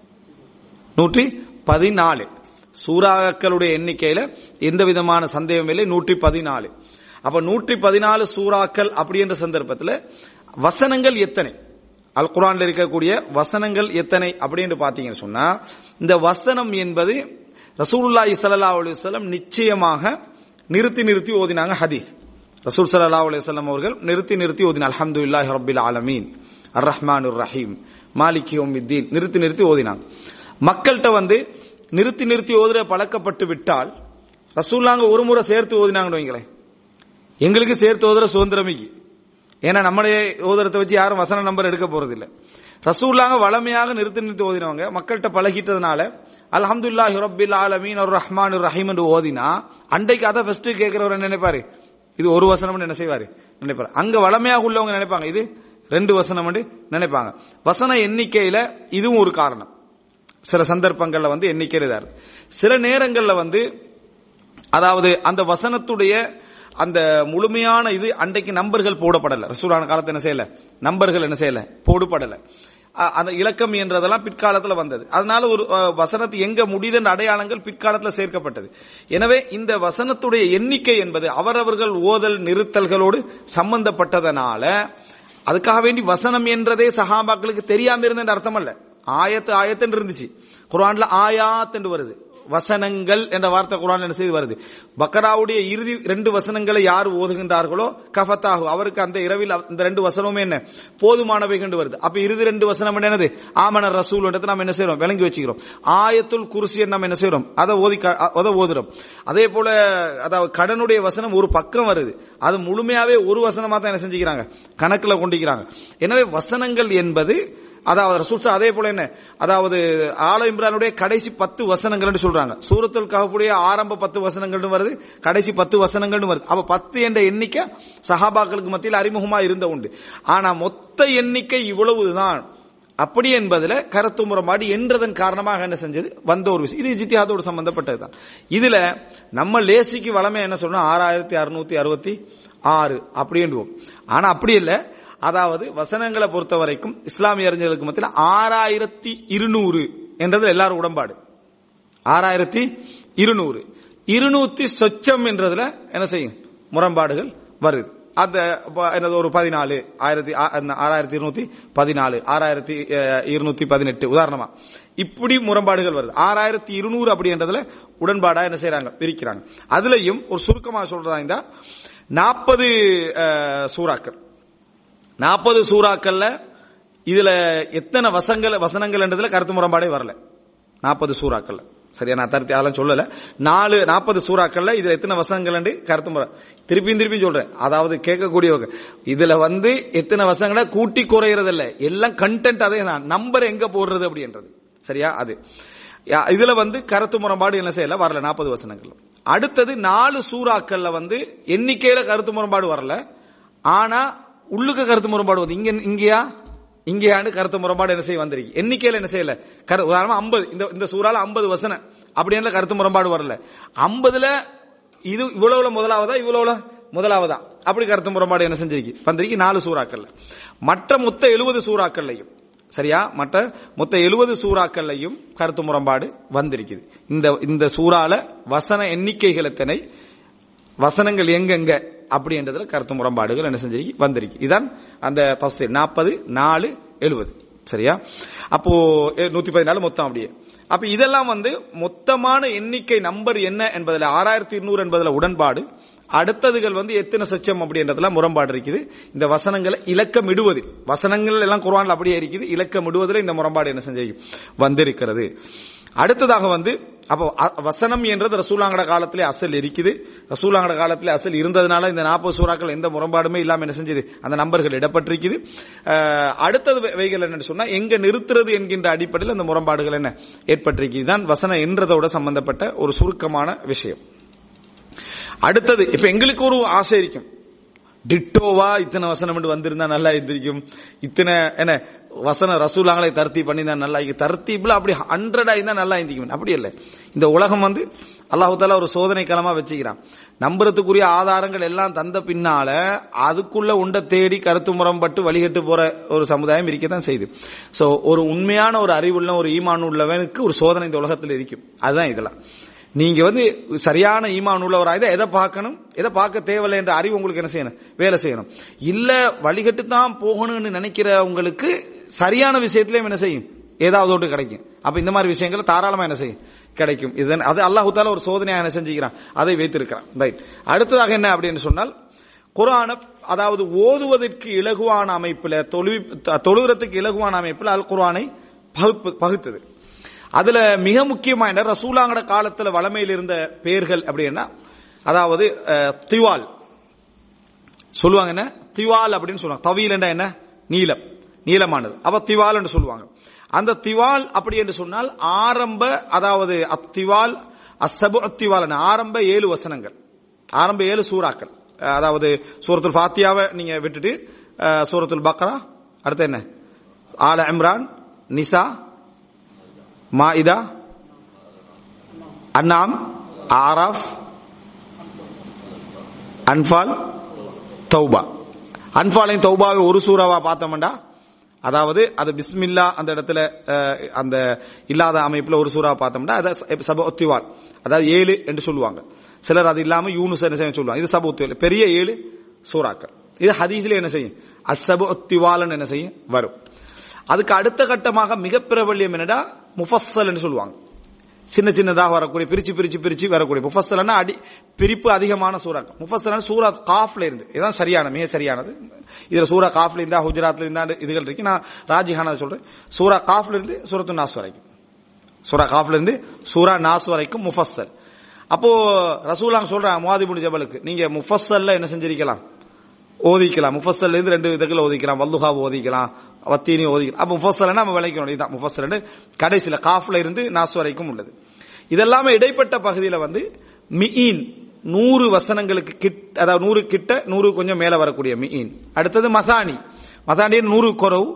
நூற்றி பதினாலு சூறாக்களுடைய எண்ணிக்கையில எந்த விதமான சந்தேகம் இல்லை நூற்றி பதினாலு அப்ப நூற்றி பதினாலு சூறாக்கள் அப்படி என்ற சந்தர்ப்பத்தில் வசனங்கள் எத்தனை அல் குரான்ல இருக்கக்கூடிய வசனங்கள் எத்தனை அப்படின்னு பாத்தீங்கன்னு சொன்னா இந்த வசனம் என்பது ரசூலுல்லாஹி ஸல்லல்லாஹு அலைஹி வஸல்லம் நிச்சயமாக நிறுத்தி நிறுத்தி ஓதினாங்க ஹதீஸ் ரசூல் ஸல்லல்லாஹு அலைஹி வஸல்லம் அவர்கள் நிறுத்தி நிறுத்தி ஓதினார் அல்ஹம்துலில்லாஹி ரப்பில் ஆலமீன் அர் ரஹ்மானுர் ரஹீம் மாலிக் யௌமித்தீன் நிறுத்தி நிறுத்தி ஓதினாங்க மக்கள்கிட்ட வந்து நிறுத்தி நிறுத்தி ஓதுற பழக்கப்பட்டு விட்டால் ரசூல்லாங்க ஒரு முறை சேர்த்து ஓதினாங்கன்னு வைங்களேன் எங்களுக்கு சேர்த்து ஓதுற சுதந்திரமிக்கு ஏன்னா நம்மளே ஓதுறதை வச்சு யாரும் வசன நம்பர் எடுக்க போறது இல்ல ரசூல்லாங்க வளமையாக நிறுத்தி நிறுத்தி ஓதினவங்க மக்கள்கிட்ட பழகிட்டதுனால அல்ஹம்துல்லாஹி ரப்பில் ஆலமீன் ஒரு ரஹ்மான் ரஹீம் என்று ஓதினா அன்றைக்கு அதை ஃபர்ஸ்ட் கேட்கிறவர் என்ன நினைப்பாரு இது ஒரு வசனம் என்ன செய்வாரு நினைப்பாரு அங்க வளமையாக உள்ளவங்க நினைப்பாங்க இது ரெண்டு வசனம் நினைப்பாங்க வசன எண்ணிக்கையில இதுவும் ஒரு காரணம் சில சந்தர்ப்பங்கள்ல வந்து எண்ணிக்கை இதா இருக்கு சில நேரங்கள்ல வந்து அதாவது அந்த வசனத்துடைய அந்த முழுமையான இது அன்றைக்கு நம்பர்கள் போடப்படல ரசூலான காலத்தை என்ன செய்யல நம்பர்கள் என்ன செய்யல போடப்படல அ- அந்த இலக்கம் என்றதெல்லாம் பிற்காலத்துல வந்தது அதனால ஒரு அ, வசனத்து எங்க முடியுதுன்ற அடையாளங்கள் பிற்காலத்துல சேர்க்கப்பட்டது எனவே இந்த வசனத்துடைய எண்ணிக்கை என்பது அவரவர்கள் ஓதல் நிறுத்தல்களோடு சம்பந்தப்பட்டதனால அதுக்காக வேண்டி வசனம் என்றதே சஹாபாக்களுக்கு தெரியாம இருந்த அர்த்தம் அல்ல ஆயத்து ஆயத்து இருந்துச்சு குர்ஆன்ல ஆயாத் என்று வருது வசனங்கள் என்ற வார்த்தை குர்ஆன்ல என்ன செய்து வருது பக்கராவுடைய இறுதி ரெண்டு வசனங்களை யார் ஓதுகின்றார்களோ கஃபத்தாகு அவருக்கு அந்த இரவில் இந்த ரெண்டு வசனமுமே என்ன போதுமானவை கண்டு வருது அப்ப இறுதி ரெண்டு வசனம் என்னது ஆமன ரசூல் நம்ம என்ன செய்யறோம் விளங்கி வச்சுக்கிறோம் ஆயத்துல் குர்சியை நம்ம என்ன செய்யறோம் அதை ஓதி க- அதை ஓதுறோம் அதே போல அதாவது கடனுடைய வசனம் ஒரு பக்கம் வருது அது முழுமையாவே ஒரு வசனமா தான் என்ன செஞ்சுக்கிறாங்க கணக்குல கொண்டிருக்கிறாங்க எனவே வசனங்கள் என்பது அதாவது ரசூல் சா- அதே போல என்ன அதாவது ஆல இம்ரானுடைய கடைசி பத்து வசனங்கள்னு சொல்றாங்க சூரத்துல் கஹஃபுடைய ஆரம்ப பத்து வசனங்கள்னு வருது கடைசி பத்து வசனங்கள்னு வருது அப்ப பத்து என்ற எண்ணிக்கை சஹாபாக்களுக்கு மத்தியில் அறிமுகமா இருந்த உண்டு ஆனா மொத்த எண்ணிக்கை இவ்வளவுதான் அப்படி என்பதுல கருத்து முறைப்பாடு என்றதன் காரணமாக என்ன செஞ்சது வந்த ஒரு விஷயம் இது ஜித்தியாதோடு சம்பந்தப்பட்டதுதான் இதுல நம்ம லேசிக்கு வளமை என்ன சொன்னா ஆறாயிரத்தி அறுநூத்தி அறுபத்தி ஆறு அப்படின்டுவோம் ஆனா அப்படி இல்ல அதாவது வசனங்களை பொறுத்த வரைக்கும் இஸ்லாமிய அறிஞர்களுக்கு மத்தியில் ஆறாயிரத்தி இருநூறு என்றது எல்லாரும் உடன்பாடு ஆறாயிரத்தி இருநூறு இருநூத்தி சொச்சம் என்றதுல என்ன செய்யும் முரண்பாடுகள் வருது அந்த ப- என்னது ஒரு பதினாலு ஆயிரத்தி ஆ- அந்த ஆறாயிரத்தி இருநூத்தி பதினாலு ஆறாயிரத்தி அஹ், இருநூத்தி பதினெட்டு உதாரணமா இப்படி முரண்பாடுகள் வருது ஆறாயிரத்தி இருநூறு அப்படின்றதுல உடன்பாடா என்ன செய்யறாங்க பிரிக்கிறாங்க அதுலயும் ஒரு சுருக்கமா சொல்றதா இருந்தா நாற்பது சூறாக்கள் நாற்பது சூறாக்கள்ல இதுல எத்தனை வசங்கள் வசனங்கள்ன்றதுல கருத்து முரண்பாடே வரல நாற்பது சூறாக்கள்ல சரியா நான் தருத்தி அதெல்லாம் சொல்லல நாலு நாற்பது சூறாக்கள்ல இதுல எத்தனை வசனங்கள் கருத்து முறை திருப்பியும் திருப்பியும் சொல்றேன் அதாவது கேட்கக்கூடியவங்க இதுல வந்து எத்தனை வசங்களை கூட்டி குறையறது இல்ல எல்லாம் கண்டென்ட் அதே தான் நம்பர் எங்க போடுறது அப்படின்றது சரியா அது யா- இதுல வந்து கருத்து முரண்பாடு என்ன செய்யல வரல நாற்பது வசனங்கள் அடுத்தது நாலு சூறாக்கள்ல வந்து எண்ணிக்கையில கருத்து முரண்பாடு வரல ஆனா உள்ளுக்கு கருத்து முரண்பாடு வந்து இங்க இங்கயா இங்கேயாண்டு கருத்து முரண்பாடு என்ன செய்ய வந்திருக்கு எண்ணிக்கையில என்ன செய்யல கரு உதாரணமா ஐம்பது இந்த இந்த சூறால ஐம்பது வசனம் அப்படின்னு கருத்து முரண்பாடு வரல ஐம்பதுல இது இவ்வளவுல முதலாவதா இவ்வளவுல முதலாவதா அப்படி கருத்து முரண்பாடு என்ன செஞ்சிருக்கு வந்திருக்கு நாலு சூறாக்கள்ல மற்ற மொத்த எழுபது சூறாக்கள்லையும் சரியா மற்ற மொத்த எழுபது சூறாக்கள்லையும் கருத்து முரண்பாடு வந்திருக்குது இந்த இந்த சூறால வசன எண்ணிக்கைகள் எத்தனை வசனங்கள் எங்கெங்க அப்படின்றதுல கருத்து முரண்பாடுகள் என்ன செஞ்சிருக்கு வந்திருக்கு இதான் அந்த தஃசீர் நாற்பது நாலு எழுபது சரியா அப்போ நூத்தி பதினாலு மொத்தம் அப்படியே அப்ப இதெல்லாம் வந்து மொத்தமான எண்ணிக்கை நம்பர் என்ன என்பதுல ஆறாயிரத்தி இருநூறு என்பதுல உடன்பாடு அடுத்ததுகள் வந்து எத்தனை சச்சம் அப்படின்றதுல முரண்பாடு இருக்குது இந்த வசனங்களை இலக்கம் இடுவது வசனங்கள் எல்லாம் குர்ஆன்ல அப்படியே இருக்குது இலக்கம் இடுவதில் இந்த முரண்பாடு என்ன செஞ்சிருக்கு வந்திருக்கிறது அடுத்ததாக வந்து அப்போ அ- வசனம் என்றது ரசூலாங்கட காலத்திலே அசல் இருக்குது ரசூலாங்கட காலத்திலே அசல் இருந்ததுனால இந்த நாற்பது சூறாக்கள் எந்த முரண்பாடுமே இல்லாம என்ன செஞ்சது அந்த நம்பர்கள் இடப்பட்டிருக்குது அஹ், அடுத்தது வை- வைகள் என்னன்னு சொன்னா எங்க நிறுத்துறது என்கின்ற அடிப்படையில் அந்த முரண்பாடுகள் என்ன ஏற்பட்டிருக்கு இதுதான் வசனம் என்றதோட சம்பந்தப்பட்ட ஒரு சுருக்கமான விஷயம் அடுத்தது இப்ப எங்களுக்கு ஒரு ஆசை இருக்கும் டிட்டோவா இத்தனை வசனம் மட்டும் வந்திருந்தா நல்லா இருந்திருக்கும் இத்தனை என்ன வசனம் ரசூலாங்களை தர்த்தி பண்ணி தான் நல்லா இருக்கு தர்த்தீப்ல அப்படி ஹண்ட்ரடா இருந்தா நல்லா இருந்திக்கும் அப்படி இல்லை இந்த உலகம் வந்து அல்லாஹு தாலா ஒரு சோதனை களமா வச்சுக்கிறான் நம்புறதுக்குரிய ஆதாரங்கள் எல்லாம் தந்த பின்னால அதுக்குள்ள உண்ட தேடி கருத்து முரம்பட்டு வழிகட்டு போற ஒரு சமுதாயம் இருக்கத்தான் செய்யுது சோ ஒரு உண்மையான ஒரு அறிவுள்ள ஒரு ஈமான் உள்ளவனுக்கு ஒரு சோதனை இந்த உலகத்தில் இருக்கும் அதுதான் இதெல்லாம் நீங்க வந்து சரியான ஈமான் உள்ளவராக இதை எதை பார்க்கணும் எதை பார்க்க தேவையில்லை என்ற அறிவு உங்களுக்கு என்ன செய்யணும் வேலை செய்யணும் இல்ல வழிகட்டு தான் போகணும்னு நினைக்கிற உங்களுக்கு சரியான விஷயத்திலயும் என்ன செய்யும் ஏதாவது ஒன்று கிடைக்கும் அப்ப இந்த மாதிரி விஷயங்கள் தாராளமா என்ன செய்யும் கிடைக்கும் இதன் அது அல்லாஹு தாலா ஒரு சோதனையாக என்ன செஞ்சுக்கிறான் அதை வைத்திருக்கிறான் ரைட் அடுத்ததாக என்ன அப்படின்னு சொன்னால் குரான அதாவது ஓதுவதற்கு இலகுவான அமைப்புல தொழு தொழுகிறதுக்கு இலகுவான அமைப்புல அல் குர்ஆனை பகுப்பு பகுத்தது அதுல மிக முக்கியமா என்ன ரசூலாங்கட காலத்துல வளமையில் இருந்த பெயர்கள் அப்படின்னா அதாவது அஹ், திவால் சொல்லுவாங்க என்ன திவால் அப்படின்னு சொல்லுவாங்க தவீல் என்ற என்ன நீலம் நீளமானது அப்ப திவால் என்று சொல்லுவாங்க அந்த திவால் அப்படி என்று சொன்னால் ஆரம்ப அதாவது அத்திவால் அசபு அத்திவால் ஆரம்ப ஏழு வசனங்கள் ஆரம்ப ஏழு சூறாக்கள் அஹ், அதாவது சூரத்துல் ஃபாத்தியாவை நீங்க விட்டுட்டு அஹ், சூரத்துல் பக்ரா அடுத்து என்ன ஆல இம்ரான் நிசா மாயிதா அன்னாம் ஆராஃப் அன்பால் தௌபா அன்பாலையும் தௌபாவை ஒரு சூறாவா பார்த்தோம்டா அதாவது அது பிஸ்மில்லா அந்த இடத்துல அஹ், அந்த இல்லாத அமைப்புல ஒரு சூறா பார்த்தோம்னா அதை சப ஒத்திவால் அதாவது ஏழு என்று சொல்லுவாங்க சிலர் அது இல்லாம யூனுஸ் என்ன செய்ய சொல்லுவாங்க இது சப ஒத்திவால் பெரிய ஏழு சூறாக்கள் இது ஹதீஸ்ல என்ன செய்யும் அசப ஒத்திவாலன் என்ன செய்யும் வரும் அதுக்கு அடுத்த கட்டமாக மிக பிரபல்யம் என்னடா முஃபஸ்ஸல் என்று சொல்லுவாங்க சின்ன சின்னதாக வரக்கூடிய பிரிச்சு பிரிச்சு பிரிச்சு வரக்கூடிய முஃபஸ்ஸல்னா அடி பிரிப்பு அதிகமான சூறாக்கள் முஃபஸ்ஸல் சூரா காஃப்ல இருந்து இதுதான் சரியான மிக சரியானது இதுல சூரா காஃப்ல இருந்தா குஜராத்ல இருந்தா இதுகள் இருக்கு நான் ராஜிஹானா சொல்றேன் சூரா காஃப்ல இருந்து சூரத்து நாஸ் வரைக்கும் சூரா காஃப்ல இருந்து சூரா நாஸ் வரைக்கும் முஃபஸ்ஸல் அப்போ ரசூலாங்க சொல்றாங்க முவாதிபுன் ஜபலுக்கு நீங்க முஃபஸ்ஸல்ல என்ன செஞ்சிருக்கலாம் ஓதிக்கலாம் முஃபஸ்ஸல்ல இருந்து ரெண்டு இதுகள் ஓதிக்கலாம் வல்லுஹா ஓதிக்கலாம் வத்தீனி ஓதிக்கலாம் அப்ப முஃபஸ்ஸல்னா நம்ம விளைக்கணும் இதுதான் முஃபஸ்ஸல் கடைசியில காஃப்ல இருந்து நாஸ் வரைக்கும் உள்ளது இதெல்லாமே இடைப்பட்ட பகுதியில வந்து மியின் நூறு வசனங்களுக்கு கிட் அதாவது நூறு கிட்ட நூறு கொஞ்சம் மேல வரக்கூடிய மியின் அடுத்தது மசானி மசானி நூறு குறவு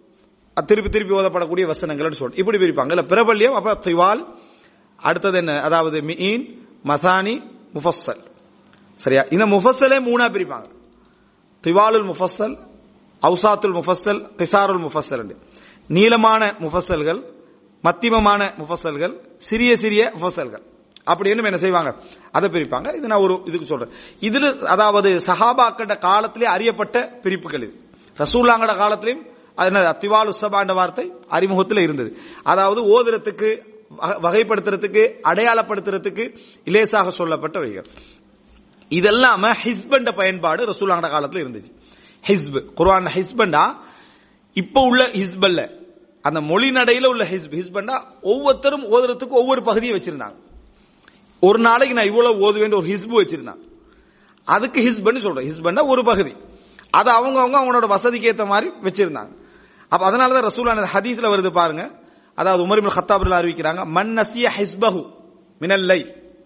அது திருப்பி திருப்பி ஓதப்படக்கூடிய வசனங்கள் சொல்லிட்டு இப்படி பிரிப்பாங்க இல்ல பிரபல்யம் அப்ப திவால் அடுத்தது என்ன அதாவது மியின் மசானி முஃபஸ்ஸல் சரியா இந்த முஃபஸ்ஸலே மூணா பிரிப்பாங்க திவாலுல் முஃபஸ்ஸல் அவுசாத்துல் முஃபஸ்ஸல் கிசாருல் முஃபஸ்ஸல் என்று. நீளமான முஃபஸ்ஸல்கள் மத்தியமமான முஃபஸ்ஸல்கள் சிறிய சிறிய முஃபஸ்ஸல்கள் அப்படின்னு என்ன செய்வாங்க அதை பிரிப்பாங்க இது நான் ஒரு இதுக்கு சொல்றேன் இதுல அதாவது சஹாபாக்கட காலத்திலே அறியப்பட்ட பிரிப்புகள் இது ரசூல்லாங்கட காலத்திலையும் அது என்ன திவால் உஸ்தபாண்ட வார்த்தை அறிமுகத்தில் இருந்தது அதாவது ஓதுறதுக்கு வகை- வகைப்படுத்துறதுக்கு அடையாளப்படுத்துறதுக்கு இலேசாக சொல்லப்பட்ட வழிகள் இதெல்லாம ஹிஸ்பண்ட பயன்பாடு ரசூலாங்கட காலத்துல இருந்துச்சு ஹிஸ்ப் குர்ஆன் ஹிஸ்பண்டா இப்ப உள்ள ஹிஸ்பல்ல அந்த மொழி நடையில உள்ள ஹிஸ்ப் ஹிஸ்பண்டா ஒவ்வொருத்தரும் ஓதுறதுக்கு ஒவ்வொரு பகுதியை வச்சிருந்தாங்க ஒரு நாளைக்கு நான் இவ்வளவு ஓதுவேன் ஒரு ஹிஸ்பு வச்சிருந்தாங்க அதுக்கு ஹிஸ்பன்னு சொல்றேன் ஹிஸ்பண்டா ஒரு பகுதி அது அவங்க அவங்க அவங்களோட வசதிக்கு ஏத்த மாதிரி வச்சிருந்தாங்க அப்ப அதனாலதான் ரசூலான ஹதீஸ்ல வருது பாருங்க அதாவது உமர் இப்னு கத்தாப் ரலியல்லாஹு அறிவிக்கிறாங்க மன் நசிய ஹிஸ்பஹு மினல்லை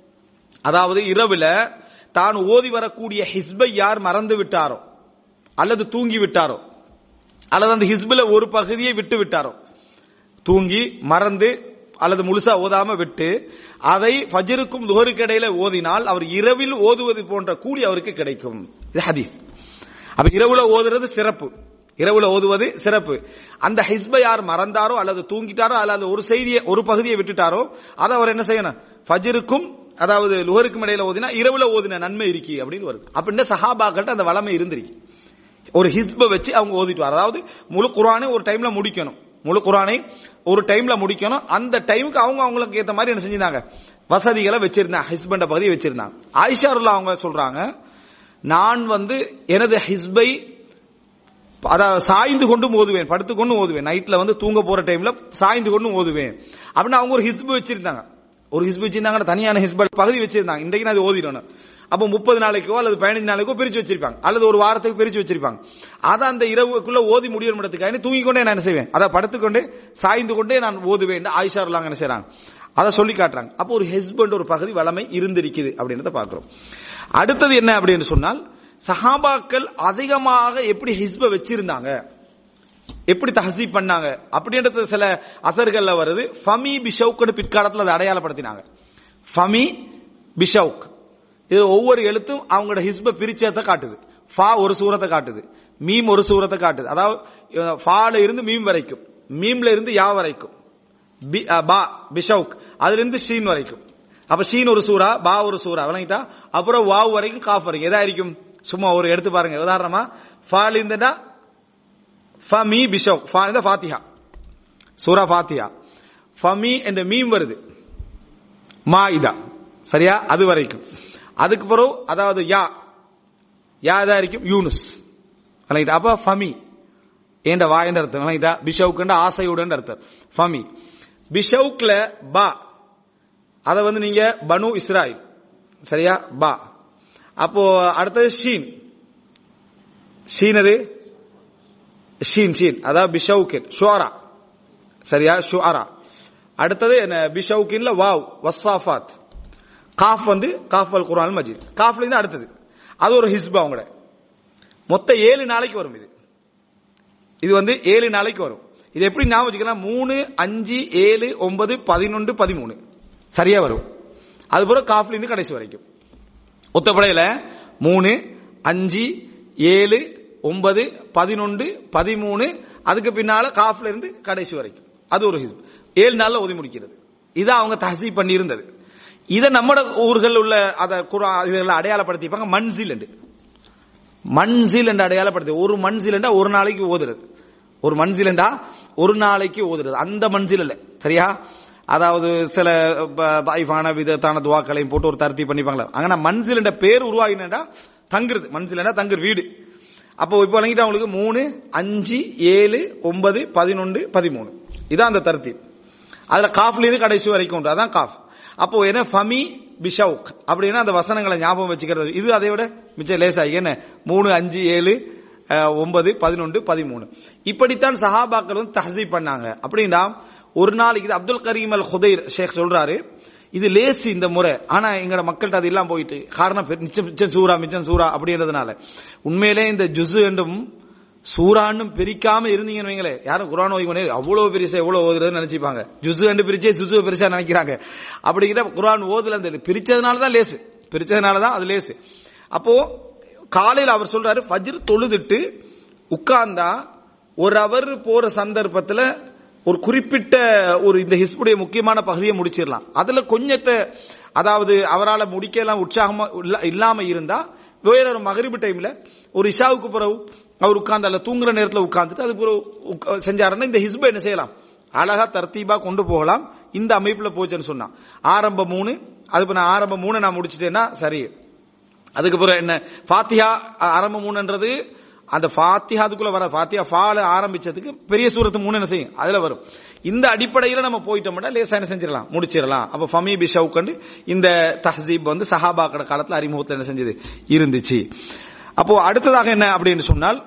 அதாவது இரவுல தான் ஓதி வரக்கூடிய ஹிஸ்பை யார் மறந்து விட்டாரோ அல்லது தூங்கி விட்டாரோ அல்லது அந்த ஹிஸ்பில் ஒரு பகுதியை விட்டு விட்டாரோ தூங்கி மறந்து அல்லது முழுசா ஓதாம விட்டு அதை ஃபஜ்ருக்கும் துஹருக்கு இடையில ஓதினால் அவர் இரவில் ஓதுவது போன்ற கூலி அவருக்கு கிடைக்கும் இது ஹதீஸ் அப்ப இரவுல ஓதுறது சிறப்பு இரவுல ஓதுவது சிறப்பு அந்த ஹிஸ்பை யார் மறந்தாரோ அல்லது தூங்கிட்டாரோ அல்லது ஒரு செய்தியை ஒரு பகுதியை விட்டுட்டாரோ அதை அவர் என்ன செய்யணும் ஃபஜ்ருக்கும் அதாவது லுஹருக்கும் இடையில ஓதினா இரவுல ஓதின நன்மை இருக்கு அப்படின்னு வருது அப்படின்னா சஹாபாக்கள்ட்ட அந்த வளமை இருந்திருக்கு ஒரு ஹிஸ்ப வச்சு அவங்க ஓதிட்டு வர அதாவது முழு குரானை ஒரு டைம்ல முடிக்கணும் முழு குரானை ஒரு டைம்ல முடிக்கணும் அந்த டைமுக்கு அவங்க அவங்களுக்கு ஏத்த மாதிரி என்ன செஞ்சிருந்தாங்க வசதிகளை வச்சிருந்தாங்க ஹிஸ்பண்ட பகுதியை வச்சிருந்தாங்க ஆயிஷாருல்லா அவங்க சொல்றாங்க நான் வந்து எனது ஹிஸ்பை அதாவது சாய்ந்து கொண்டும் ஓதுவேன் படுத்து கொண்டும் ஓதுவேன் நைட்ல வந்து தூங்க போற டைம்ல சாய்ந்து கொண்டும் ஓதுவேன் அப்படின்னு அவங்க ஒரு ஹிஸ்பு வச்சிருந்தாங்க ஒரு ஹிஸ்பு வச்சிருந்தாங்க தனியான ஹிஸ்ப பகுதி வச்சிருந்தாங்க இன்றைக்கு நான் அது ஓதிடணும் அப்ப முப்பது நாளைக்கோ அல்லது பதினஞ்சு நாளைக்கோ பிரிச்சு வச்சிருப்பாங்க அல்லது ஒரு வாரத்துக்கு பிரிச்சு வச்சிருப்பாங்க அதை அந்த இரவுக்குள்ள ஓதி முடியணுன்றதுக்காக தூங்கி கொண்டே நான் என்ன செய்வேன் அதை படுத்துக்கொண்டே சாய்ந்து கொண்டே நான் ஓதுவேன் ஆயிஷா என்ன செய்றாங்க அதை சொல்லி காட்டுறாங்க அப்போ ஒரு ஹெஸ்பண்ட் ஒரு பகுதி வளமை இருந்திருக்குது அப்படின்றத பாக்குறோம் அடுத்தது என்ன அப்படின்னு சொன்னால் சஹாபாக்கள் அதிகமாக எப்படி ஹிஸ்ப வச்சிருந்தாங்க எப்படி தஹசீப் பண்ணாங்க அப்படின்றது சில அசர்கள்ல வருது ஃபமி பிஷவுக்னு பிற்காலத்தில் அதை அடையாளப்படுத்தினாங்க ஃபமி பிஷவுக் இது ஒவ்வொரு எழுத்தும் அவங்களோட ஹிஸ்ப பிரிச்சதை காட்டுது ஃபா ஒரு சூரத்தை காட்டுது மீம் ஒரு சூரத்தை காட்டுது அதாவது அஹ், ஃபால இருந்து மீம் வரைக்கும் மீம்ல இருந்து யா வரைக்கும் பி- அஹ், பா பிஷவுக் அதுல இருந்து ஷீன் வரைக்கும் அப்ப ஷீன் ஒரு சூரா பா ஒரு சூரா விளங்கிட்டா அப்புறம் வாவ் வரைக்கும் காஃப் வரைக்கும் எதா இருக்கும் சும்மா ஒரு எடுத்து பாருங்க உதாரணமா ஃபால் இருந்துட்டா ஃபமி பிஷோக் ஃபா இந்த ஃபாத்திஹா சூரா ஃபாத்திஹா ஃபமி என்ற மீம் வருது மாயிதா சரியா அது வரைக்கும் அதுக்கு பிறகு அதாவது யா யா தான் இருக்கும் யூனுஸ் விளங்கிட்டா அப்ப ஃபமி என்ற வாயன்ற அர்த்தம் விளங்கிட்டா பிஷவுக்குன்ற ஆசையுடன் அர்த்தம் ஃபமி பிஷவுக்ல பா அதை வந்து நீங்க பனு இஸ்ராயில் சரியா பா அப்போ அடுத்தது ஷீன் ஷீன் அது ஷீன் ஷீன் அதாவது பிஷவுக்கின் ஷுவாரா சரியா ஷுஆரா அடுத்தது என்ன பிஷவுக்கின்ல வாவ் வஸ்ஸாஃபாத் காஃப் வந்து காஃப் அல் குர்ஆன் மஜீத் காஃப்ல இருந்து அடுத்தது அது ஒரு ஹிஸ்பா அவங்களோட மொத்தம் ஏழு நாளைக்கு வரும் இது இது வந்து ஏழு நாளைக்கு வரும் இது எப்படி ஞாபகம் வச்சுக்கலாம் மூணு அஞ்சு ஏழு ஒன்பது பதினொன்று பதிமூணு சரியா வரும் அது பிறகு காஃப்ல இருந்து கடைசி வரைக்கும் ஒத்தப்படையில மூணு அஞ்சு ஏழு ஒன்பது பதினொன்று பதிமூணு அதுக்கு பின்னால காஃப்ல இருந்து கடைசி வரைக்கும் அது ஒரு ஹிஸ்ப் ஏழு நாள்ல ஒதி முடிக்கிறது இதை அவங்க தஹசீப் பண்ணி இருந்தது இதை நம்ம ஊர்கள் உள்ள அதை குரா இதெல்லாம் அடையாளப்படுத்திப்பாங்க மன்சில் என்று மன்சில் என்று அடையாளப்படுத்தி ஒரு மன்சில் என்றா ஒரு நாளைக்கு ஓதுறது ஒரு மன்சில் என்றா ஒரு நாளைக்கு ஓதுறது அந்த மன்சில் இல்ல சரியா அதாவது சில ப- தாய்ஃபான விதத்தான துவாக்களையும் போட்டு ஒரு தர்த்தி பண்ணிப்பாங்களா அங்க மன்சில் என்ற பேர் உருவாகினா தங்குறது மன்சில் என்றா தங்குற வீடு அப்போ இப்போ வழங்கிட்டு அவங்களுக்கு மூணு அஞ்சு ஏழு ஒன்பது பதினொன்று பதிமூணு இதான் அந்த தர்த்தி அதுல காஃப்ல இருந்து கடைசி வரைக்கும் உண்டு அதான் காஃப் அப்போ என்ன ஃபமி பிஷவுக் அப்படின்னா அந்த வசனங்களை ஞாபகம் வச்சுக்கிறது இது அதை விட மிச்சம் லேசாகி என்ன மூணு அஞ்சு ஏழு அஹ், ஒன்பது பதினொன்று பதிமூணு இப்படித்தான் சஹாபாக்கள் வந்து தஹசீப் பண்ணாங்க அப்படின்னா ஒரு நாளைக்கு இது அப்துல் கரீம் அல் ஹுதைர் ஷேக் சொல்றாரு இது லேசு இந்த முறை ஆனா எங்கட மக்கள்கிட்ட அது எல்லாம் போயிட்டு காரணம் பெ- மிச்சம் மிச்சம் சூரா மிச்சம் சூரா அப்படின்றதுனால உண்மையிலே இந்த ஜுசு என்றும் சூறான்னும் பிரிக்காம இருந்தீங்கன்னு வைங்களே யாரும் குரான் ஓய்வு அவ்வளவு பெருசா எவ்வளவு ஓதுறதுன்னு நினைச்சுப்பாங்க ஜுசு என்று பிரிச்சே ஜுசு பெருசா நினைக்கிறாங்க அப்படிங்கிற குரான் ஓதுல அந்த பிரிச்சதுனால தான் லேசு பிரிச்சதுனால தான் அது லேசு அப்போ காலையில் அவர் சொல்றாரு ஃபஜ்ர் தொழுதுட்டு உட்கார்ந்தா ஒரு அவர் போற சந்தர்ப்பத்துல ஒரு குறிப்பிட்ட ஒரு இந்த ஹிஸ்புடைய முக்கியமான பகுதியை முடிச்சிடலாம் அதுல கொஞ்சத்தை அதாவது அவரால் முடிக்கலாம் உற்சாகமா இல்ல- இல்லாம இருந்தா வேற ஒரு மகரிபு டைம்ல ஒரு இஷாவுக்கு பிறகு அவர் உட்கார்ந்து அல்ல தூங்குற நேரத்துல உட்கார்ந்துட்டு அது பிறகு உட்கா- செஞ்சாருன்னா இந்த ஹிஸ்பை என்ன செய்யலாம் அழகா தர்த்தீபா கொண்டு போகலாம் இந்த அமைப்புல போச்சுன்னு சொன்னா ஆரம்ப மூணு அது நான் ஆரம்ப மூணு நான் முடிச்சிட்டேன்னா சரி அதுக்கு பிறகு என்ன ஃபாத்திஹா ஆரம்ப மூணுன்றது அந்த ஃபாத்திஹா அதுக்குள்ள வர ஃபாத்திஹா ஃபால ஆரம்பிச்சதுக்கு பெரிய சூரத்து மூணு என்ன செய்யும் அதுல வரும் இந்த அடிப்படையில நம்ம போயிட்டோம்னா லேசா என்ன செஞ்சிடலாம் முடிச்சிடலாம் அப்ப ஃபமி பி ஷவுக்கண்டு இந்த தஹசீப் வந்து சஹாபாக்கட காலத்துல அறிமுகத்துல என்ன செஞ்சது இருந்துச்சு அப்போ அடுத்ததாக என்ன அப்படின்னு சொன்னால்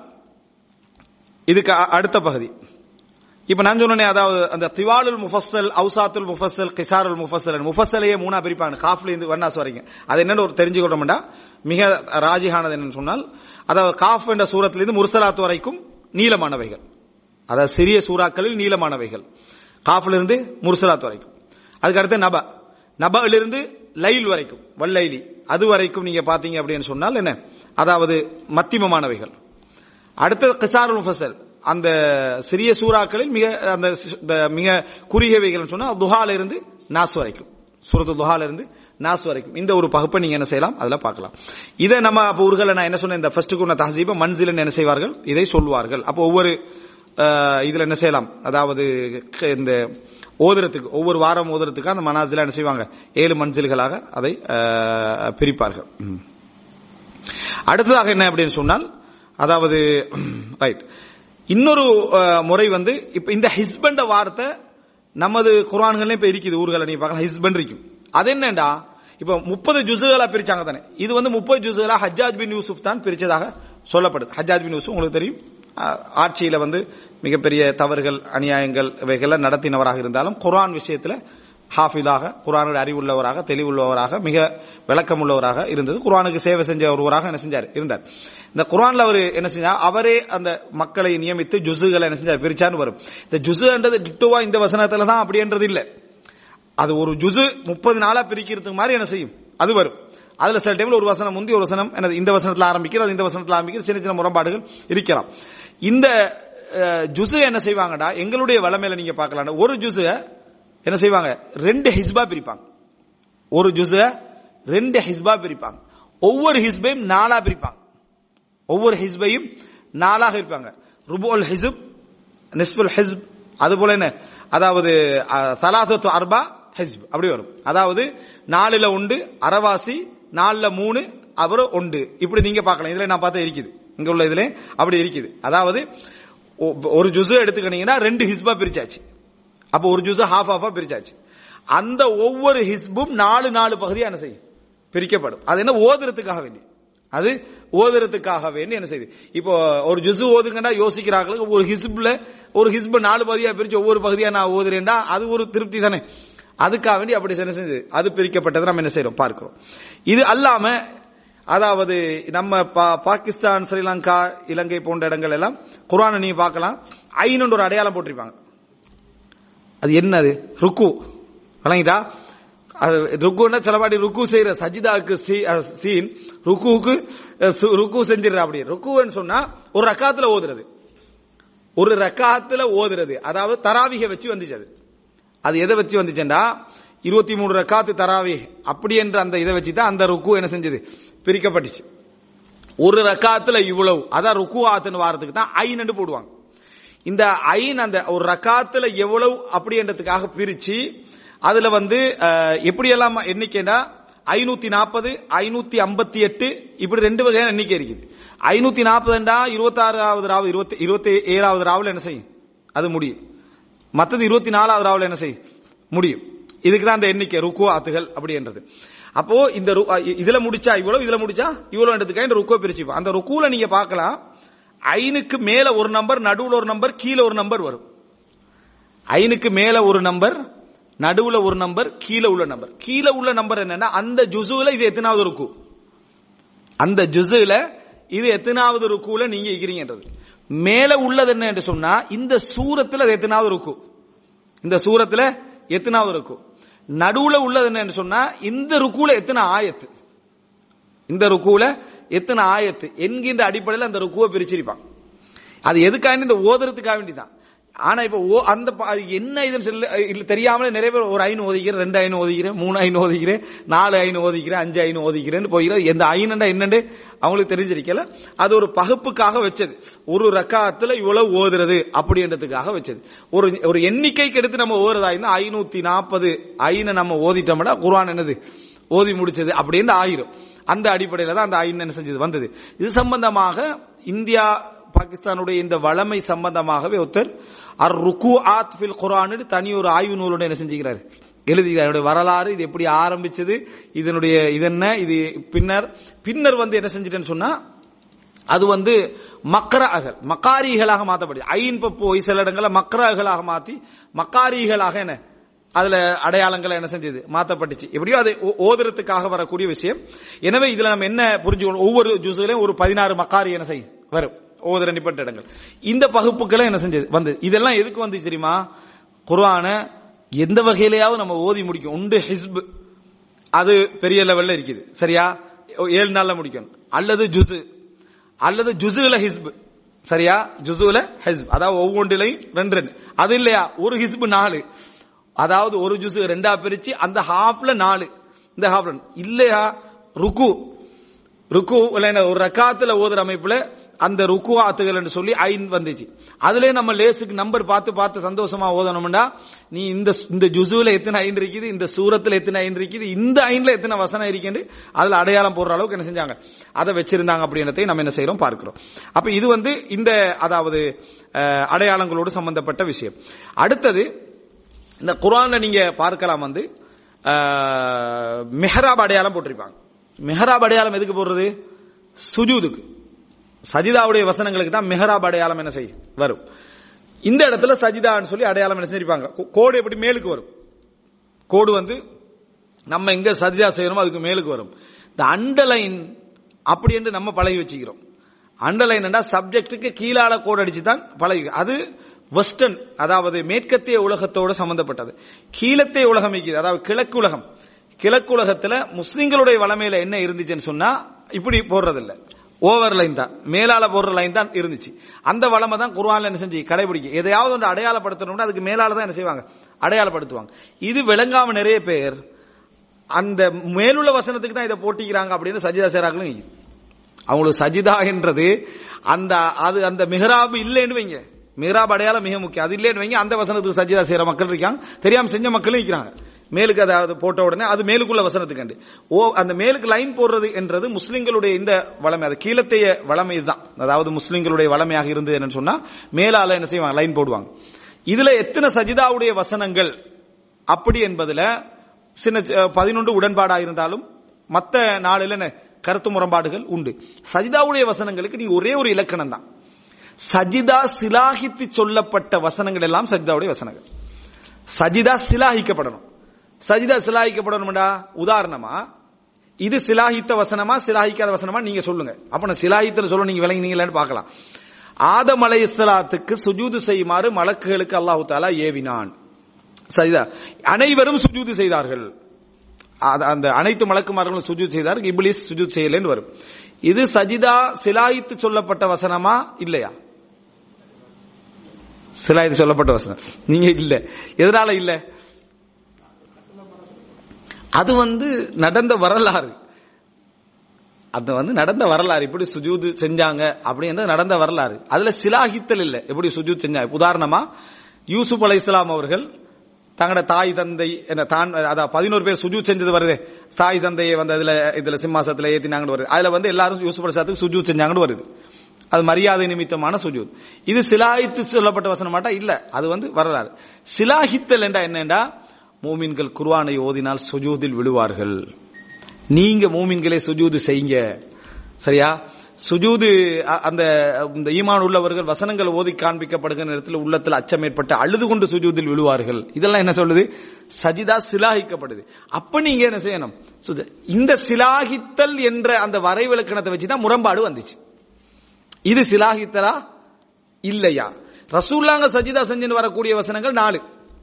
இதுக்கு அ- அடுத்த பகுதி இப்ப நான் சொன்னேனே அதாவது அந்த திவாலுல் முஃபஸ்ஸல் அவுசாத்துல் முஃபஸ்ஸல் கிசாருல் முஃபஸ்ஸல் முஃபஸ்ஸலையே மூணா பிரிப்பாங்க காஃப்ல இருந்து வண்ணாஸ் வரைக்கும் அது என்னன்னு ஒரு தெரிஞ்சுக்கிட்டோம்டா மிக ராஜிகானது என்னன்னு சொன்னால் அதாவது காஃப் என்ற சூரத்திலிருந்து முர்சலாத் வரைக்கும் நீளமானவைகள் அதாவது சிறிய சூறாக்களில் நீளமானவைகள் காஃப்ல இருந்து முர்சலாத் வரைக்கும் அதுக்கு அடுத்து நப நபலிருந்து லைல் வரைக்கும் வல்லைலி அது வரைக்கும் நீங்க பாத்தீங்க அப்படின்னு சொன்னால் என்ன அதாவது மத்தியமமானவைகள் அடுத்தது கிசாருல் முஃபசல் அந்த சிறிய சூறாக்களில் மிக அந்த சி- இந்த மிக குறுகியவைகள் சொன்னா துஹால இருந்து நாஸ் வரைக்கும் சூரத்து துஹால இருந்து நாஸ் வரைக்கும் இந்த ஒரு பகுப்பை நீங்க என்ன செய்யலாம் அதுல பார்க்கலாம் இதை நம்ம அப்போ ஊர்களை நான் என்ன சொன்னேன் இந்த ஃபர்ஸ்ட் குன்ன தஹசீப மன்சிலன் என்ன செய்வார்கள் இதை சொல்வார்கள் அப்போ ஒவ்வொரு அஹ், இதுல என்ன செய்யலாம் அதாவது க- இந்த ஓதுறதுக்கு ஒவ்வொரு வாரம் ஓதுறதுக்கு அந்த மனாசில என்ன செய்வாங்க ஏழு மன்சில்களாக அதை அஹ், பிரிப்பார்கள் ம். அடுத்ததாக என்ன அப்படின்னு சொன்னால் அதாவது ரைட் இன்னொரு அஹ், முறை வந்து இப்ப இந்த ஹிஸ்பண்ட வார்த்தை நமது குர்ஆன்கள்ல இப்ப இருக்குது ஊர்களை நீங்க பார்க்கலாம் ஹிஸ்பண்ட் இருக்கும் அது என்னண்டா இப்ப முப்பது ஜுசுகளா பிரிச்சாங்க தானே இது வந்து முப்பது ஜுசுகளா ஹஜ்ஜாஜ் பின் யூசுப் தான் பிரிச்சதாக சொல்லப்படுது ஹஜ்ஜாஜ் பின் யூசுப் உங்களுக்கு தெரியும் அஹ், ஆட்சியில வந்து மிகப்பெரிய தவறுகள் அநியாயங்கள் இவைகள்லாம் நடத்தினவராக இருந்தாலும் குர்ஆன் விஷயத்துல ஹாஃபிதாக குரானுடைய அறிவுள்ளவராக தெளிவுள்ளவராக மிக விளக்கமுள்ளவராக இருந்தது குரானுக்கு சேவை செஞ்ச ஒருவராக என்ன செஞ்சார் இருந்தார் இந்த குரான்ல அவர் என்ன செஞ்சார் அவரே அந்த மக்களை நியமித்து ஜுசுகளை என்ன செஞ்சார் பிரிச்சான்னு வரும் இந்த ஜுசுன்றது டிட்டுவா இந்த வசனத்துல தான் அப்படின்றது இல்லை அது ஒரு ஜுசு முப்பது நாளா பிரிக்கிறதுக்கு மாதிரி என்ன செய்யும் அது வரும் அதுல சில டைம்ல ஒரு வசனம் முந்தி ஒரு வசனம் என்னது இந்த வசனத்துல ஆரம்பிக்கிறது அது இந்த வசனத்துல ஆரம்பிக்கிறது சின்ன சின்ன முரண்பாடுகள் இருக்கலாம் இந்த அஹ், ஜுசு என்ன செய்வாங்கடா எங்களுடைய வளமையில நீங்க பார்க்கலாம் ஒரு ஜுசு என்ன செய்வாங்க ரெண்டு ஹிஸ்பா பிரிப்பாங்க ஒரு ஜுசு ரெண்டு ஹிஸ்பா பிரிப்பாங்க ஒவ்வொரு ஹிஸ்பையும் நாலா பிரிப்பாங்க ஒவ்வொரு ஹிஸ்பையும் நாலாக இருப்பாங்க ருபுல் ஹிஸ்ப் நிஸ்புல் ஹிஸ்ப் அது போல என்ன அதாவது சலாசத்து அர்பா ஹிஸ்ப் அப்படி வரும் அதாவது நாலுல உண்டு அரவாசி நாலுல மூணு அப்புறம் உண்டு இப்படி நீங்க பார்க்கலாம் இதுல நான் பார்த்தா இருக்குது இங்க உள்ள இதுல அப்படி இருக்குது அதாவது ஒ- ஒரு ஜுசு எடுத்துக்கிட்டீங்கன்னா ரெண்டு ஹிஸ்பா பிரிச்சாச்சு அப்போ ஒரு ஜூஸ் ஹாஃப் ஹாஃபா பிரிச்சாச்சு அந்த ஒவ்வொரு ஹிஸ்பும் நாலு நாலு பகுதியா என்ன செய்யும் பிரிக்கப்படும் அது என்ன ஓதுறதுக்காக வேண்டி அது ஓதுறதுக்காக வேண்டி என்ன செய்யுது இப்போ ஒரு ஜுசு ஓதுங்கன்னா யோசிக்கிறாங்களுக்கு ஒரு ஹிஸ்புல ஒரு ஹிஸ்பு நாலு பகுதியா பிரிச்சு ஒவ்வொரு பகுதியா நான் ஓதுறேன்டா அது ஒரு திருப்தி தானே அதுக்காக வேண்டி அப்படி என்ன செஞ்சது அது பிரிக்கப்பட்டதை நம்ம என்ன செய்யறோம் பார்க்கிறோம் இது அல்லாம அதாவது நம்ம பா- பாகிஸ்தான் ஸ்ரீலங்கா இலங்கை போன்ற இடங்கள் எல்லாம் குர்ஆனை நீங்க பார்க்கலாம் ஐநூறு ஒரு அடையாளம் போட்டிருப்பாங்க அது என்னது ருக்கு வழங்கிட்டா அது ருக்குன்னா சிலபாடி ருக்கு செய்யற சஜிதாக்கு சீ- அஹ் சீன் ருக்குவுக்கு அஹ் சு- ருக்கு செஞ்சிடுற அப்படி ருக்குன்னு சொன்னா ஒரு ரக்காத்துல ஓதுறது ஒரு ரக்காத்துல ஓதுறது அதாவது தராவிக வச்சு வந்துச்சு அது அது எதை வச்சு வந்துச்சுண்டா இருபத்தி மூணு ரக்காத்து தராவி அப்படி என்ற அந்த இதை வச்சு தான் அந்த ருக்கு என்ன செஞ்சது பிரிக்கப்பட்டுச்சு ஒரு ரக்காத்துல இவ்வளவு அதான் ருக்கு ஆத்துன்னு வாரத்துக்கு தான் ஐநண்டு போடுவாங்க இந்த ஐன் அந்த ஒரு ரக்காத்துல எவ்வளவு அப்படின்றதுக்காக பிரிச்சு அதுல வந்து அஹ், எப்படியெல்லாம் எண்ணிக்கைனா ஐநூத்தி நாற்பது ஐநூத்தி ஐம்பத்தி எட்டு இப்படி ரெண்டு வகையான எண்ணிக்கை இருக்குது ஐநூத்தி நாற்பதுண்டா இருபத்தி ஆறாவது ராவு இருபத்தி இருபத்தி ஏழாவது ராவுல என்ன செய்யும் அது முடியும் மற்றது இருபத்தி நாலாவது ராவுல என்ன செய்யும் முடியும் இதுக்கு தான் அந்த எண்ணிக்கை ருக்கு ஆத்துகள் அப்படின்றது அப்போ இந்த ரு- அ- இதுல முடிச்சா இவ்வளவு இதுல முடிச்சா இவ்வளவு எடுத்துக்க இந்த ருக்கோ பிரிச்சுப்போம் அந்த ருக்குல நீங்க பார்க்கலாம் ஐனுக்கு மேல ஒரு நம்பர் நடுவுல ஒரு நம்பர் கீழே ஒரு நம்பர் வரும் ஐனுக்கு மேல ஒரு நம்பர் நடுவுல ஒரு நம்பர் கீழே உள்ள நம்பர் கீழே உள்ள நம்பர் என்னன்னா அந்த ஜுசுல இது எத்தனாவது ருக்கு அந்த ஜுசுல இது எத்தனாவது ருக்குல நீங்க இருக்கிறீங்கன்றது மேல உள்ளது என்ன என்று சொன்னா இந்த சூரத்துல அது எத்தனாவது ருக்கு இந்த சூரத்துல எத்தனாவது ருக்கு நடுவுல உள்ளது என்ன என்று சொன்னா இந்த ருக்குல எத்தனை ஆயத்து இந்த ருக்குல எத்தனை ஆயத்து என்கின்ற அடிப்படையில் அந்த ருக்குவை பிரிச்சிருப்பாங்க அது எதுக்காக இந்த ஓதுறதுக்காக வேண்டிதான் ஆனா இப்ப ஓ- அந்த ப- அது என்ன இதுன்னு சொல்ல இல்ல தெரியாமலே நிறைய பேர் ஒரு ஐநு ஓதிக்கிறேன் ரெண்டு ஐநு ஓதிக்கிறேன் மூணு ஐநு ஓதிக்கிறேன் நாலு ஐநு ஓதிக்கிறேன் அஞ்சு ஐநு ஓதிக்கிறேன்னு போகிறது எந்த ஐநண்டா என்னண்டு அவங்களுக்கு தெரிஞ்சிருக்கல அது ஒரு பகுப்புக்காக வச்சது ஒரு ரக்காத்துல இவ்வளவு ஓதுறது அப்படின்றதுக்காக வச்சது ஒரு ஒரு எண்ணிக்கைக்கு எடுத்து நம்ம ஓதுறதா இருந்தா ஐநூத்தி நாற்பது ஐனை நம்ம ஓதிட்டோம்னா குர்ஆன் என்னது ஓதி முடிச்சது அப்படின்னு ஆயிரும் அந்த அடிப்படையில தான் அந்த ஐன் என்ன செஞ்சது வந்தது இது சம்பந்தமாக இந்தியா பாகிஸ்தானுடைய இந்த வளமை சம்பந்தமாகவே ஒருத்தர் அர் ருக்கு ஆத் ஃபில் குரான் தனி ஒரு ஆய்வு நூலோட என்ன செஞ்சுக்கிறார் எழுதுகிறார் இதனுடைய வரலாறு இது எப்படி ஆரம்பிச்சது இதனுடைய இதென்ன இது பின்னர் பின்னர் வந்து என்ன செஞ்சிட்டேன்னு சொன்னா அது வந்து மக்ராகள் மக்காரிகளாக மாற்றப்படுது ஐன் போய் சில இடங்கள்ல மக்ராகளாக மாத்தி மக்காரிகளாக என்ன அதுல அடையாளங்கள் என்ன செஞ்சது மாத்தப்பட்டுச்சு எப்படியோ அது ஓ- ஓதுறதுக்காக வரக்கூடிய விஷயம் எனவே இதுல நம்ம என்ன புரிஞ்சுக்கணும் ஒவ்வொரு ஜூஸ்லயும் ஒரு பதினாறு மக்காரி என்ன செய்யும் வரும் ஓதுற நிப்பட்ட இடங்கள் இந்த பகுப்புகளை என்ன செஞ்சது வந்து இதெல்லாம் எதுக்கு வந்து தெரியுமா குர்ஆன எந்த வகையிலேயாவது நம்ம ஓதி முடிக்கும் உண்டு ஹிஸ்ப் அது பெரிய லெவல்ல இருக்குது சரியா ஏழு நாள்ல முடிக்கணும் அல்லது ஜுசு அல்லது ஜுசுல ஹிஸ்ப் சரியா ஜுசுல ஹிஸ்ப் அதாவது ஒவ்வொன்றிலையும் ரெண்டு ரெண்டு அது இல்லையா ஒரு ஹிஸ்ப் நாலு அதாவது ஒரு ஜுசு ரெண்டா பிரிச்சு அந்த ஹாஃப்ல நாலு இந்த ஹாஃப்ல இல்லையா ருக்கு ருக்கு ஒரு ரக்காத்துல ஓதுற அமைப்புல அந்த ருக்கு ஆத்துகள் சொல்லி ஐன் வந்துச்சு அதுலயே நம்ம லேசுக்கு நம்பர் பார்த்து பார்த்து சந்தோஷமா ஓதணும்னா நீ இந்த இந்த ஜுசுல எத்தனை ஐன் இருக்குது இந்த சூரத்துல எத்தனை ஐன் இருக்குது இந்த ஐன்ல எத்தனை வசனம் இருக்குது அதுல அடையாளம் போடுற அளவுக்கு என்ன செஞ்சாங்க அதை வச்சிருந்தாங்க அப்படின்றதை நம்ம என்ன செய்யறோம் பார்க்கிறோம் அப்ப இது வந்து இந்த அதாவது அஹ், அடையாளங்களோடு சம்பந்தப்பட்ட விஷயம் அடுத்தது இந்த குர்ஆன்ல நீங்க பார்க்கலாம் வந்து அஹ், மெஹராப் அடையாளம் போட்டிருப்பாங்க மெஹராப் அடையாளம் எதுக்கு போடுறது சுஜூதுக்கு சஜிதாவுடைய வசனங்களுக்கு தான் மெஹராப் அடையாளம் என்ன செய்யும் வரும் இந்த இடத்துல சஜிதான்னு சொல்லி அடையாளம் என்ன செஞ்சிருப்பாங்க கோ- கோடு எப்படி மேலுக்கு வரும் கோடு வந்து நம்ம எங்க சஜிதா செய்யறோமோ அதுக்கு மேலுக்கு வரும் இந்த அண்டர்லைன் அப்படி என்று நம்ம பழகி வச்சுக்கிறோம் அண்டர்லைன் சப்ஜெக்டுக்கு கீழால கோடு அடிச்சு தான் பழகி அது வெஸ்டர்ன் அதாவது மேற்கத்திய உலகத்தோடு சம்பந்தப்பட்டது கீழத்திய உலகம் இருக்குது அதாவது கிழக்கு உலகம் கிழக்கு உலகத்துல முஸ்லிம்களுடைய வளமையில என்ன இருந்துச்சுன்னு சொன்னா இப்படி போடுறதில்ல ஓவர் லைன் தான் மேலால போடுற லைன் தான் இருந்துச்சு அந்த வளமை தான் குர்ஆன்ல என்ன செஞ்சு கடைபிடிக்கும் எதையாவது ஒன்று அடையாளப்படுத்தணும்னா அதுக்கு மேலால தான் என்ன செய்வாங்க அடையாளப்படுத்துவாங்க இது விளங்காம நிறைய பேர் அந்த மேலுள்ள வசனத்துக்கு தான் இதை போட்டிக்கிறாங்க அப்படின்னு சஜிதா சேராங்களும் இருக்குது. அவங்களுக்கு சஜிதா என்றது அந்த அது அந்த மிஹராப் இல்லைன்னு வைங்க மிஹராப் அடையாளம் மிக முக்கியம் அது இல்லைன்னு வைங்க அந்த வசனத்துக்கு சஜிதா செய்யற மக்கள் இருக்காங்க தெரியாம செஞ்ச மக்களும் இருக்கிறாங்க மேலுக்கு அதாவது போட்ட உடனே அது மேலுக்குள்ள வசனத்துக்கு ஓ அந்த மேலுக்கு லைன் போடுறது என்றது முஸ்லிம்களுடைய இந்த வளமை அது கீழத்தைய வளமை தான் அதாவது முஸ்லிம்களுடைய வளமையாக இருந்தது என்னன்னு சொன்னா மேலால என்ன செய்வாங்க லைன் போடுவாங்க இதுல எத்தனை சஜிதாவுடைய வசனங்கள் அப்படி என்பதுல சின்ன பதினொன்று உடன்பாடா இருந்தாலும் மத்த நாளில் என்ன கருத்து முரண்பாடுகள் உண்டு சஜிதாவுடைய வசனங்களுக்கு நீங்க ஒரே ஒரு இலக்கணம் தான் சஜிதா சிலாகித்து சொல்லப்பட்ட வசனங்கள் எல்லாம் சஜிதாவுடைய வசனங்கள் சஜிதா சிலாகிக்கப்படணும் சஜிதா சிலாகிக்கப்படணும்டா உதாரணமா இது சிலாகித்த வசனமா சிலாகிக்காத வசனமா நீங்க சொல்லுங்க அப்ப நான் சிலாகித்தன்னு சொல்ல நீங்க விளங்கினீங்களான்னு பார்க்கலாம் ஆதம் அலை இஸ்லாத்துக்கு சுஜூது செய்யுமாறு மலக்குகளுக்கு அல்லாஹு தாலா ஏவினான் சரிதா அனைவரும் சுஜூது செய்தார்கள் அது- அந்த அனைத்து மலக்குமார்களும் சுஜூத் செய்தார்கள் இப்லீஸ் சுஜூத் செய்யலன்னு வரும் இது சஜிதா சிலாயித்து சொல்லப்பட்ட வசனமா இல்லையா சிலாயித்து சொல்லப்பட்ட வசனம் நீங்க இல்ல எதனால இல்ல அது வந்து நடந்த வரலாறு அது வந்து நடந்த வரலாறு இப்படி சுஜூது செஞ்சாங்க அப்படின்றது நடந்த வரலாறு அதுல சிலாகித்தல் இல்ல எப்படி சுஜூத் செஞ்சாங்க உதாரணமா யூசுப் அலை அவர்கள் தங்களோட தாய் தந்தை என்ன தான் அதான் பதினோரு பேர் சுஜூத் செஞ்சது வருது தாய் தந்தையை வந்து அதுல இதுல சிம்மாசத்துல ஏத்தினாங்கன்னு வருது அதுல வந்து எல்லாரும் யூசுப் அலைஹிஸ்ஸலாத்துக்கு சுஜூத் செஞ்சாங்கன்னு வருது அது மரியாதை நிமித்தமான சுஜூத் இது சிலாகித்து சொல்லப்பட்ட வசனம் மாட்டா இல்ல அது வந்து வரலாறு சிலாகித்தல் என்றா என்னண்டா மூமின்கள் குர்ஆனை ஓதினால் சுஜூதில் விழுவார்கள் நீங்க மூமின்களே சுஜூது செய்யுங்க சரியா சுஜூது அ- அந்த இந்த ஈமான் உள்ளவர்கள் வசனங்கள் ஓதி காண்பிக்கப்படுகிற நேரத்தில் உள்ளத்தில் அச்சம் ஏற்பட்டு அழுது கொண்டு சுஜூதில் விழுவார்கள் இதெல்லாம் என்ன சொல்லுது சஜிதா சிலாகிக்கப்படுது அப்ப நீங்க என்ன செய்யணும் சுஜ- இந்த சிலாகித்தல் என்ற அந்த வரைவிலக்கணத்தை வச்சுதான் முரண்பாடு வந்துச்சு இது சிலாகித்தலா இல்லையா ரசூல்லாங்க சஜிதா செஞ்சுன்னு வரக்கூடிய வசனங்கள் நாலு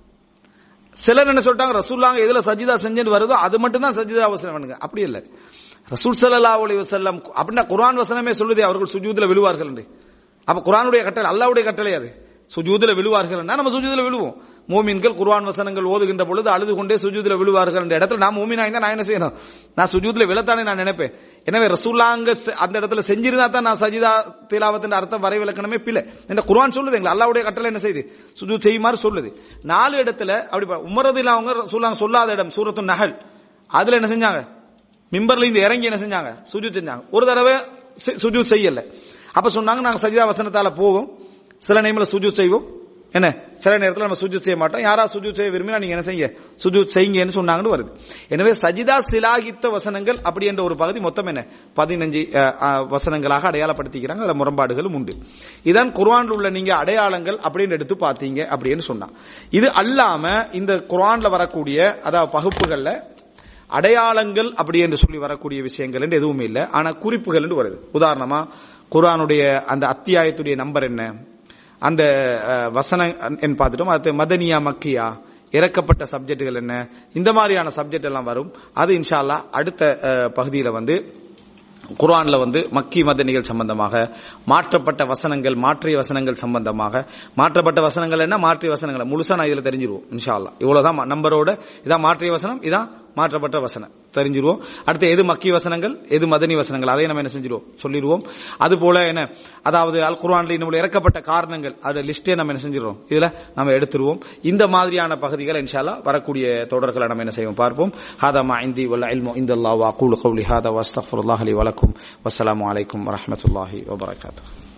சிலர் என்ன சொல்லிட்டாங்க ரசூல்லாங்க எதுல சஜிதா செஞ்சுட்டு வருதோ அது மட்டும் தான் சஜிதா வசனம் பண்ணுங்க அப்படி இல்ல ரசூல் ஸல்லல்லாஹு அலைஹி வஸல்லம் அப்படின்னா குர்ஆன் வசனமே சொல்லுதே அவர்கள் சுஜூதுல விழுவார்கள் என்று அப்ப குர்ஆனுடைய கட்டளை அல்லாஹ்வுடைய கட்டளை அது சுஜூதுல விழுவார்கள் நம்ம சுஜூதுல விழுவோம் மூமின்கள் குர்ஆன் வசனங்கள் ஓதுகின்ற பொழுது அழுது கொண்டே சுஜூதுல விழுவார்கள் என்ற இடத்துல நான் மூமினா இருந்தா நான் என்ன செய்யணும் நான் சுஜூதுல விழத்தானே நான் நினைப்பேன் எனவே ரசூல்லாங்க செ- அந்த இடத்துல செஞ்சிருந்தா தான் நான் சஜிதா திலாவத்தின் அர்த்தம் வரை விளக்கணமே பிள்ளை இந்த குர்ஆன் சொல்லுது எங்களை அல்லாஹ்வுடைய கட்டளை என்ன செய்யுது சுஜூத் செய்யுமாறு சொல்லுது நாலு இடத்துல அப்படி பா- உமரதில் அவங்க ரசூல்லாங்க சொல்லாத இடம் சூரத்து நஹல் அதுல என்ன செஞ்சாங்க மிம்பர்ல இருந்து இறங்கி என்ன செஞ்சாங்க சுஜூத் செஞ்சாங்க ஒரு தடவை சி- சுஜூத் செய்யல அப்ப சொன்னாங்க நாங்க சஜிதா வசனத்தால போவோம் சில நேரத்துல சுஜூத் செய்வோம் என்ன சில நேரத்துல நம்ம சுஜூத் செய்ய மாட்டோம் யாரா சுஜூத் செய்ய விரும்பினா நீங்க என்ன செய்யுங்க சுஜூத் செய்யுங்கன்னு சொன்னாங்கன்னு வருது எனவே சஜிதா சிலாகித்த வசனங்கள் அப்படி என்ற ஒரு பகுதி மொத்தம் என்ன பதினஞ்சு அஹ், அஹ், வசனங்களாக அடையாளப்படுத்திக்கிறாங்க அதுல முரண்பாடுகளும் உண்டு இதான் குர்ஆன்ல உள்ள நீங்க அடையாளங்கள் அப்படின்னு எடுத்து பார்த்தீங்க அப்படின்னு சொன்னா இது அல்லாம இந்த குர்ஆன்ல வரக்கூடிய அதாவது பகுப்புகள்ல அடையாளங்கள் அப்படி என்று சொல்லி வரக்கூடிய விஷயங்கள் என்று எதுவுமே இல்லை ஆனா குறிப்புகள் என்று வருது உதாரணமா குர்ஆனுடைய அந்த அத்தியாயத்துடைய நம்பர் என்ன அந்த அஹ், வசனம் என்று பார்த்துட்டோம் அது மதனியா மக்கியா இறக்கப்பட்ட சப்ஜெக்டுகள் என்ன இந்த மாதிரியான சப்ஜெக்ட் எல்லாம் வரும் அது இன்ஷா அல்லாஹ் அடுத்த அஹ், பகுதியில வந்து குர்ஆன்ல வந்து மக்கி மதனிகள் சம்பந்தமாக மாற்றப்பட்ட வசனங்கள் மாற்றிய வசனங்கள் சம்பந்தமாக மாற்றப்பட்ட வசனங்கள் என்ன மாற்றிய வசனங்கள் முழுசா நான் இதுல தெரிஞ்சிருவோம் இன்ஷா அல்லாஹ் இவ்வளவுதான் ம- நம்பரோட இதான் மாற்றிய வசனம் இதான் மாற்றப்பட்ட வசனம் தெரிஞ்சிருவோம் அடுத்து எது மக்கி வசனங்கள் எது மதனி வசனங்கள் அதை நம்ம என்ன செஞ்சிருவோம் சொல்லிடுவோம் அது போல என்ன அதாவது அல் குர்ஆன்ல நம்மள இறக்கப்பட்ட காரணங்கள் அதோட லிஸ்டே நம்ம என்ன செஞ்சிருவோம் இதுல நம்ம எடுத்துருவோம் இந்த மாதிரியான பகுதிகளை இன்ஷா அல்லாஹ் வரக்கூடிய தொடர்களை நம்ம என்ன செய்வோம் பார்ப்போம் ஹாதா மா இந்தி வல்ல இல்மு இந்த அல்லாஹ் வ அகூலு கௌலி ஹாதா வஸ்தக்ஃபிருல்லாஹ் லி வலக்கும் வஸ்ஸலாமு அலைக்கும் வரஹ்மத்துல்லாஹி வபரகாத்துஹு